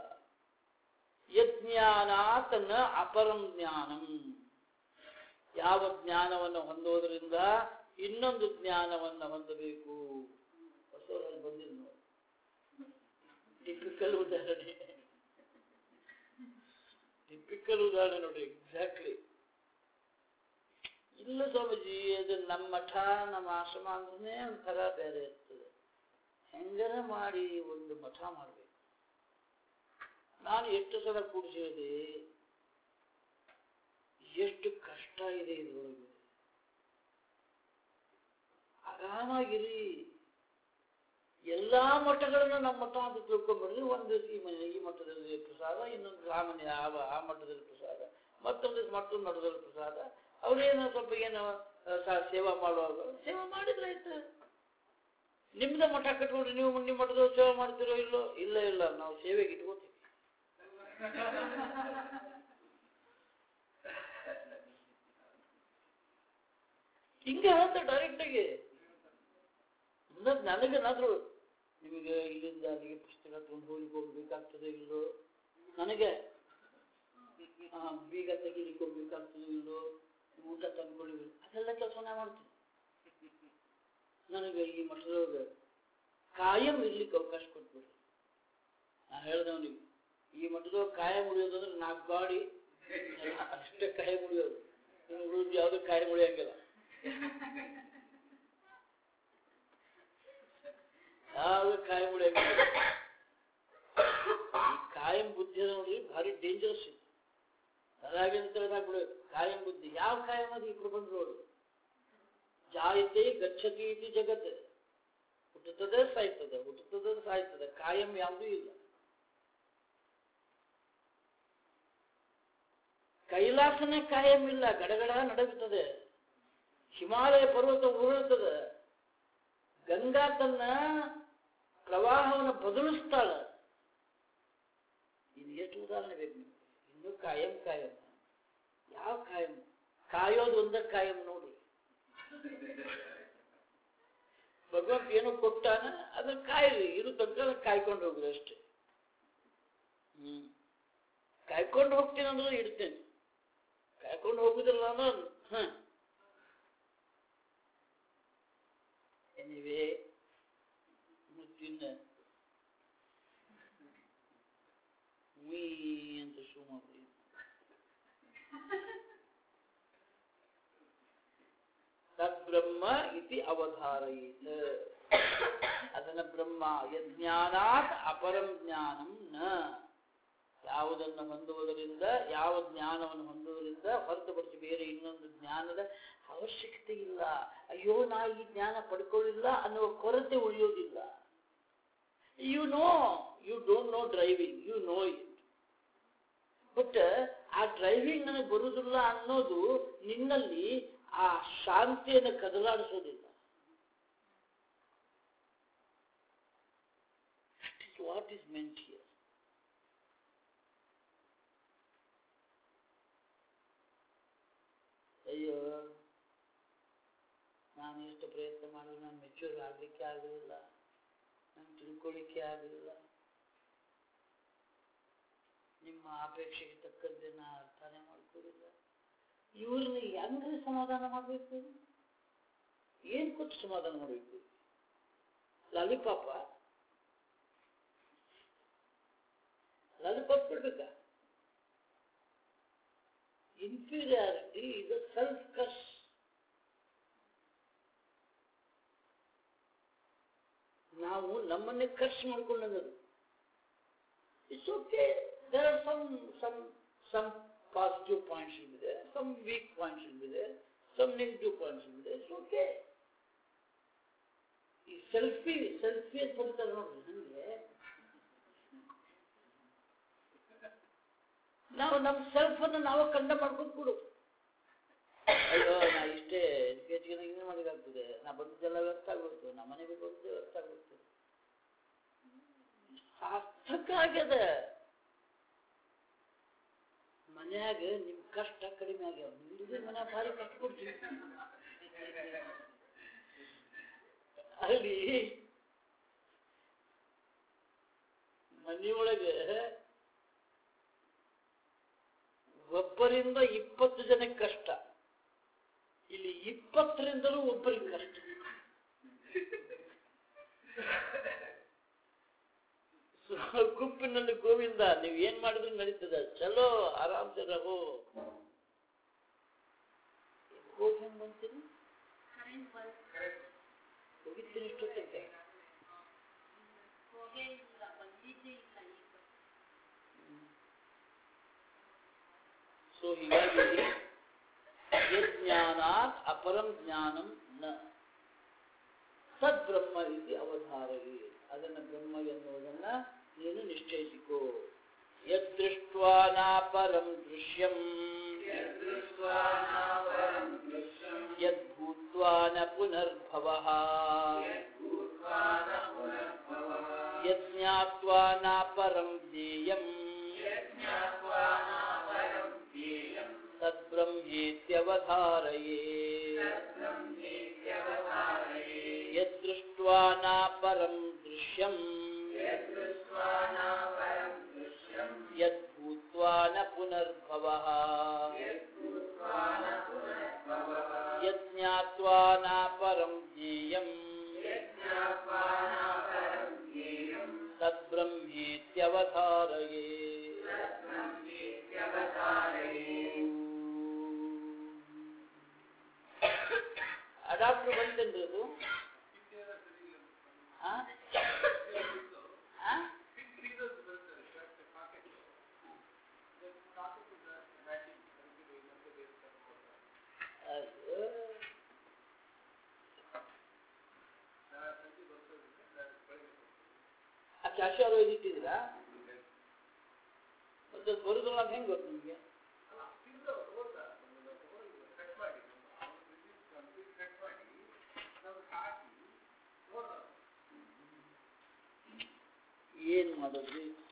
ಯಜ್ಞಾನಾತ್ ನ ಅಪರಂ ಜ್ಞಾನಂ ಯಾವ ಜ್ಞಾನವನ್ನು ಹೊಂದುವುದರಿಂದ ಇನ್ನೊಂದು ಜ್ಞಾನವನ್ನು ಹೊಂದಬೇಕು ಹೊಸವರಲ್ಲಿ ಬಂದಿಲ್ಲ ನೋಡಿ ಟಿಪಿಕಲ್ ಉದಾಹರಣೆ ಟಿಪಿಕಲ್ ಉದಾಹರಣೆ ನೋಡಿ ಎಕ್ಸಾಕ್ಟ್ಲಿ ಇಲ್ಲ ಸ್ವಾಮೀಜಿ ಅದು ನಮ್ಮ ಮಠ ನಮ್ಮ ಆಶ್ರಮ ಅಂದ್ರೆ ಒಂಥರ ಬೇರೆ ಇರ್ತದೆ ಹೆಂಗರ ಮಾಡಿ ಒಂದು ಮಠ ಮಾಡಬೇಕು ನಾನು ಎಷ್ಟು ಸಲ ಕೂಡಿಸಿದೆ ಎಷ್ಟು ಕಷ್ಟ ಇದೆ ಇದ್ರೊಳಗೆ ಆರಾಮಾಗಿರಿ ಎಲ್ಲಾ ಮಠಗಳನ್ನು ನಮ್ಮ ಮಠ ಅಂತ ತಿಳ್ಕೊಂಡ್ಬಿಡ್ರಿ ಒಂದು ಈ ಮನೆ ಈ ಮಠದಲ್ಲಿ ಪ್ರಸಾದ ಇನ್ನೊಂದು ಆ ಮನೆ ಆ ಆ ಮಠದಲ್ಲಿ ಪ್ರಸಾದ ಮತ್ತೊಂದು ಮತ್ತೊಂದು ಮಠದಲ್ಲಿ ಪ್ರಸಾದ ಅವ್ರೇನೋ ಸ್ವಲ್ಪ ಏನೋ ಆ, ಸ- ಸೇವಾ ಮಾಡುವಾಗ ಸೇವಾ ಮಾಡಿದ್ರೆ ಆಯ್ತು ನಿಮ್ದ ಮಠ ಕಟ್ಕೊಂಡ್ರೆ ನೀವು ನಿಮ್ಮ ಮಠದವ್ರು ಸೇವೆ ಮಾಡ್ತಿರೋ ಇಲ್ಲೋ ಇಲ್ಲ ಇಲ್ಲ ನಾವು ಸೇವೆಗೆ ಇಟ್ಕೋತೀವಿ ಹಿಂಗೆ ಅಂತ ಡೈರೆಕ್ಟ್ ಆಗಿ ನನಗೇನಾದ್ರೂ ನಿಮಗೆ ಇಲ್ಲಿಂದ ಅಲ್ಲಿಗೆ ಪುಸ್ತಕ ತಗೊಂಡು ಹೋಗ್ಲಿಕ್ಕೆ ಹೋಗ್ಬೇಕಾಗ್ತದೆ ಇಲ್ಲೋ ನನಗೆ ಆ, ಬೀಗ ತೆಗಿಲಿಕ್ಕೆ ಹೋಗ್ಬೇಕಾಗ್ತದೆ ಇಲ್ಲೋ ಊಟ ತಂದ್ಕೊಳ್ಳಿ ಅದೆಲ್ಲ ಕೆಲಸ ನಾ ಮಾಡ್ತೀನಿ ನನಗೆ ಈ ಮಠದೊಳಗೆ ಕಾಯಂ ಇರ್ಲಿಕ್ಕೆ ಅವಕಾಶ ಕೊಟ್ಬಿಡ್ರಿ ನಾ ಹೇಳ್ದವನಿಗೆ ಈ ಮಠದೊಳಗೆ ಕಾಯಂ ಉಳಿಯೋದಂದ್ರೆ ನಾಲ್ಕು ಗಾಡಿ ಅಷ್ಟೇ ಕಾಯಂ ಉಳಿಯೋದು ಇನ್ನು ಉಳಿದು ಯಾವುದು ಕಾಯಂ ಉಳಿಯಂಗಿಲ್ಲ ಯಾವುದು ಕಾಯಂ ಉಳಿಯಂಗಿಲ್ಲ ಈ ಕಾಯಂ ಬುದ್ಧಿ ಅದ ನೋಡ್ರಿ ಭಾರಿ ಡೇಂಜರಸ್ ಇದೆ ಅದಾಗೆ ಅಂತ ಹೇಳಿದಾಗ ಕಾಯಂ ಬುದ್ಧಿ ಯಾವ ಕಾಯಂ ಅದು ಈ ಪ್ರಪಂಚದೊಳಗೆ ಜಾಯತೆ ಗಚ್ಚತಿ ಇತಿ ಜಗತ್ ಹುಟ್ಟುತ್ತದೆ ಸಾಯ್ತದೆ ಹುಟ್ಟುತ್ತದೆ ಸಾಯ್ತದೆ ಕಾಯಂ ಯಾವುದೂ ಇಲ್ಲ ಕೈಲಾಸನೇ ಕಾಯಂ ಇಲ್ಲ ಗಡಗಡ ನಡಗುತ್ತದೆ ಹಿಮಾಲಯ ಪರ್ವತ ಉರುಳುತ್ತದೆ ಗಂಗಾ ತನ್ನ ಪ್ರವಾಹವನ್ನು ಬದಲಿಸ್ತಾಳ ಇದು ಎಷ್ಟು ಉದಾಹರಣೆ ಬೇಕು ನಿಮ್ಗೆ ಇನ್ನು ಕಾಯಂ ಕಾಯಂ ಯಾವ ಕಾಯಂ ಕಾಯೋದು ಒಂದ ಕಾಯಂ ನೋಡಿ ಭಗವಂತ ಏನೋ ಕೊಟ್ಟಾನ ಅದನ್ನ ಕಾಯಿರಿ ಇರು ತನಕ ಕಾಯ್ಕೊಂಡು ಹೋಗ್ರಿ ಅಷ್ಟೇ ಹ್ಮ್ ಕಾಯ್ಕೊಂಡು ಹೋಗ್ತೀನಿ ಅಂದ್ರೆ ಇಡ್ತೇನೆ ಕಾಯ್ಕೊಂಡು ಹೋಗುದಿಲ್ಲ ಅನ್ನೋದು ಹ ಎನಿವೇ ಮುತ್ತಿನ ಮೀ ಅಂತ ಶೂ ಮಾಡಿ ತದ್ಬ್ರಹ್ಮ ಇತಿ ಅವಧಾರಯೇತ ಅದನ್ನ ಬ್ರಹ್ಮ ಯಜ್ಞಾನಾತ್ ಅಪರಂ ಜ್ಞಾನಂ ನ ಯಾವುದನ್ನು ಹೊಂದುವುದರಿಂದ ಯಾವ ಜ್ಞಾನವನ್ನು ಹೊಂದುವುದರಿಂದ ಹೊರತುಪಡಿಸಿ ಬೇರೆ ಇನ್ನೊಂದು ಜ್ಞಾನದ ಅವಶ್ಯಕತೆ ಇಲ್ಲ ಅಯ್ಯೋ ನಾ ಈ ಜ್ಞಾನ ಪಡ್ಕೊಳ್ಳಿಲ್ಲ ಅನ್ನುವ ಕೊರತೆ ಉಳಿಯೋದಿಲ್ಲ you know you don't know driving you know it but ಆ ಡ್ರೈವಿಂಗ್ ನನಗೆ ಬರುವುದಿಲ್ಲ ಅನ್ನೋದು ನಿನ್ನಲ್ಲಿ ಆ ಶಾಂತಿಯನ್ನು ಕದಲಾಡಿಸೋದಿಲ್ಲ ವಾಟ್ ಇಸ್ ಮೆಂಟ್ ಹಿಯರ್ ಅಯ್ಯೋ ನಾನು ಎಷ್ಟು ಪ್ರಯತ್ನ ಮಾಡಿದ್ರು ನಾನು ಮೆಚ್ಯೂರ್ ಆಗಲಿಕ್ಕೆ ಆಗಲಿಲ್ಲ ನಾನು ತಿಳ್ಕೊಳ್ಳಿಕ್ಕೆ ಆಗಲಿಲ್ಲ ನಿಮ್ಮ ಅಪೇಕ್ಷೆಗೆ ತಕ್ಕಂತೆ ನಾ ಅರ್ಥನೇ ಮಾಡ್ಕೊಳ್ಳಿಲ್ಲ ಇವ್ರನ್ನ ಹೆಂಗ್ರಿ ಸಮಾಧಾನ ಮಾಡಬೇಕು ಏನ್ ಕೊಟ್ಟು ಸಮಾಧಾನ ಮಾಡಬೇಕು ಲಾಲಿಪಾಪ ಲಾಲಿಪಾಪ್ ಕೊಡ್ಬೇಕಾ ಇನ್ಫೀರಿಯಾರಿಟಿ ಇದು ಸೆಲ್ಫ್ ಕರ್ಸ್ ನಾವು ನಮ್ಮನ್ನೇ ಖರ್ಚು ಮಾಡ್ಕೊಂಡಂಗದು it's okay there are some some some positive points ಇದೆ ಸಮ್ ವೀಕ್ ಪಾಯಿಂಟ್ಸ್ ಇದೆ ಸಮ್ ನೆಗೆಟಿವ್ ಪಾಯಿಂಟ್ಸ್ ಇದೆ ಇಟ್ಸ್ ಓಕೆ ಈ ಸೆಲ್ಫಿ ಸೆಲ್ಫಿ ಅಂತ ಬರ್ತಾರೆ ನೋಡ್ರಿ ಹಂಗೆ ನಾವು ನಮ್ಮ ಸೆಲ್ಫ್ ಅನ್ನು ನಾವು ಕಂಡ ಮಾಡ್ಕೊಂಡು ಕೊಡು ಅಯ್ಯೋ ನಾ ಇಷ್ಟೇ ಹೆಚ್ಚಿಗೆ ಏನು ಮಾಡಿದಾಗ್ತದೆ ನಾ ಬಂದಿದ್ದೆಲ್ಲ ವ್ಯರ್ಥ ಆಗ್ಬಿಡ್ತು ನಮ್ಮ ಮನೆಗೆ ಬಂದಿದ್ದೆ ವ್ಯರ್ಥ ಆಗ್ಬಿಡ್ತು ಸಾರ್ಥಕ ಆಗ್ಯದ ಮನ್ಯಾಗ ನಿಮ್ ಕಷ್ಟ ಕಡಿಮೆ ಆಗ್ಯಾವ ನಿಮ್ದು ಮನೆ ಭಾರಿ ಕಷ್ಟ ಕೊಡ್ತೀವಿ ಅಲ್ಲಿ ಮನೆಯೊಳಗೆ ಒಬ್ಬರಿಂದ ಇಪ್ಪತ್ತು ಜನಕ್ಕೆ ಕಷ್ಟ ಇಲ್ಲಿ ಇಪ್ಪತ್ತರಿಂದಲೂ ಒಬ್ಬರಿಗೆ ಕಷ್ಟ ಸೊ, ಗುಂಪಿನಲ್ಲಿ ಗೋವಿಂದ ನೀವು ಏನ್ ಮಾಡಿದ್ರು ನಡೀತದೆ ಚಲೋ ಆರಾಮ್ಸೆ ರಹೋ ಹೋಗಿ ಹೆಂಗ್ ಬಂತೀನಿ ಹೋಗಿದ್ದೀನಿ ಇಷ್ಟೊತ್ತಿಗೆ ಸೊ ಹೀಗಾಗಿ ಯಜ್ಞಾನಾತ್ ಅಪರಂ ಜ್ಞಾನಂ ನ ತದ್ಬ್ರಹ್ಮ ಇದು ಅವಧಾರಗಿ ಅದನ್ನ ಬ್ರಹ್ಮ ಎನ್ನುವುದನ್ನ ನೀನು ನಿಶ್ಚಯಿಸಿಕೋ ಯದೃಷ್ಟ್ವಾ ನಾಪರಂ ದೃಶ್ಯಂ ಯದ್ಭೂತ್ವಾ ನ ಪುನರ್ಭವಃ ಯಜ್ಞಾತ್ವಾ ನಾಪರಂ ಜ್ಞೇಯಂ ತದ್ಬ್ರಹ್ಮೇತ್ಯವಧಾರಯೇ ಯದೃಷ್ಟ್ವಾ ನಾಪರಂ ದೃಶ್ಯಂ ಯದ್ಭೂತ್ವಾ ನ ಪುನರ್ಭವಃ ಯಜ್ಞಾತ್ವಾ ನಾಪರಂ ಜ್ಞೇಯಂ ತದ್ಬ್ರಹ್ಮೇತ್ಯವಧಾರಯೇ ಅಡಾಪ್ಟರ್ ಬಂತೇನ್ರಿ ಅದು ಆ? ಆ? ಅಯ್ಯೋ. ಆ ಕ್ಯಾಶ್ ಅದು ಇಟ್ಟಿದ್ದೀರಾ ಮತ್ತೆ ಅದು ಬರುದಿಲ್ಲ ಅಂತ ಹೆಂಗ್ ಗೊತ್ತು ನಿಮಗೆ ಏನ್ ಮಾಡೋದ್ರಿ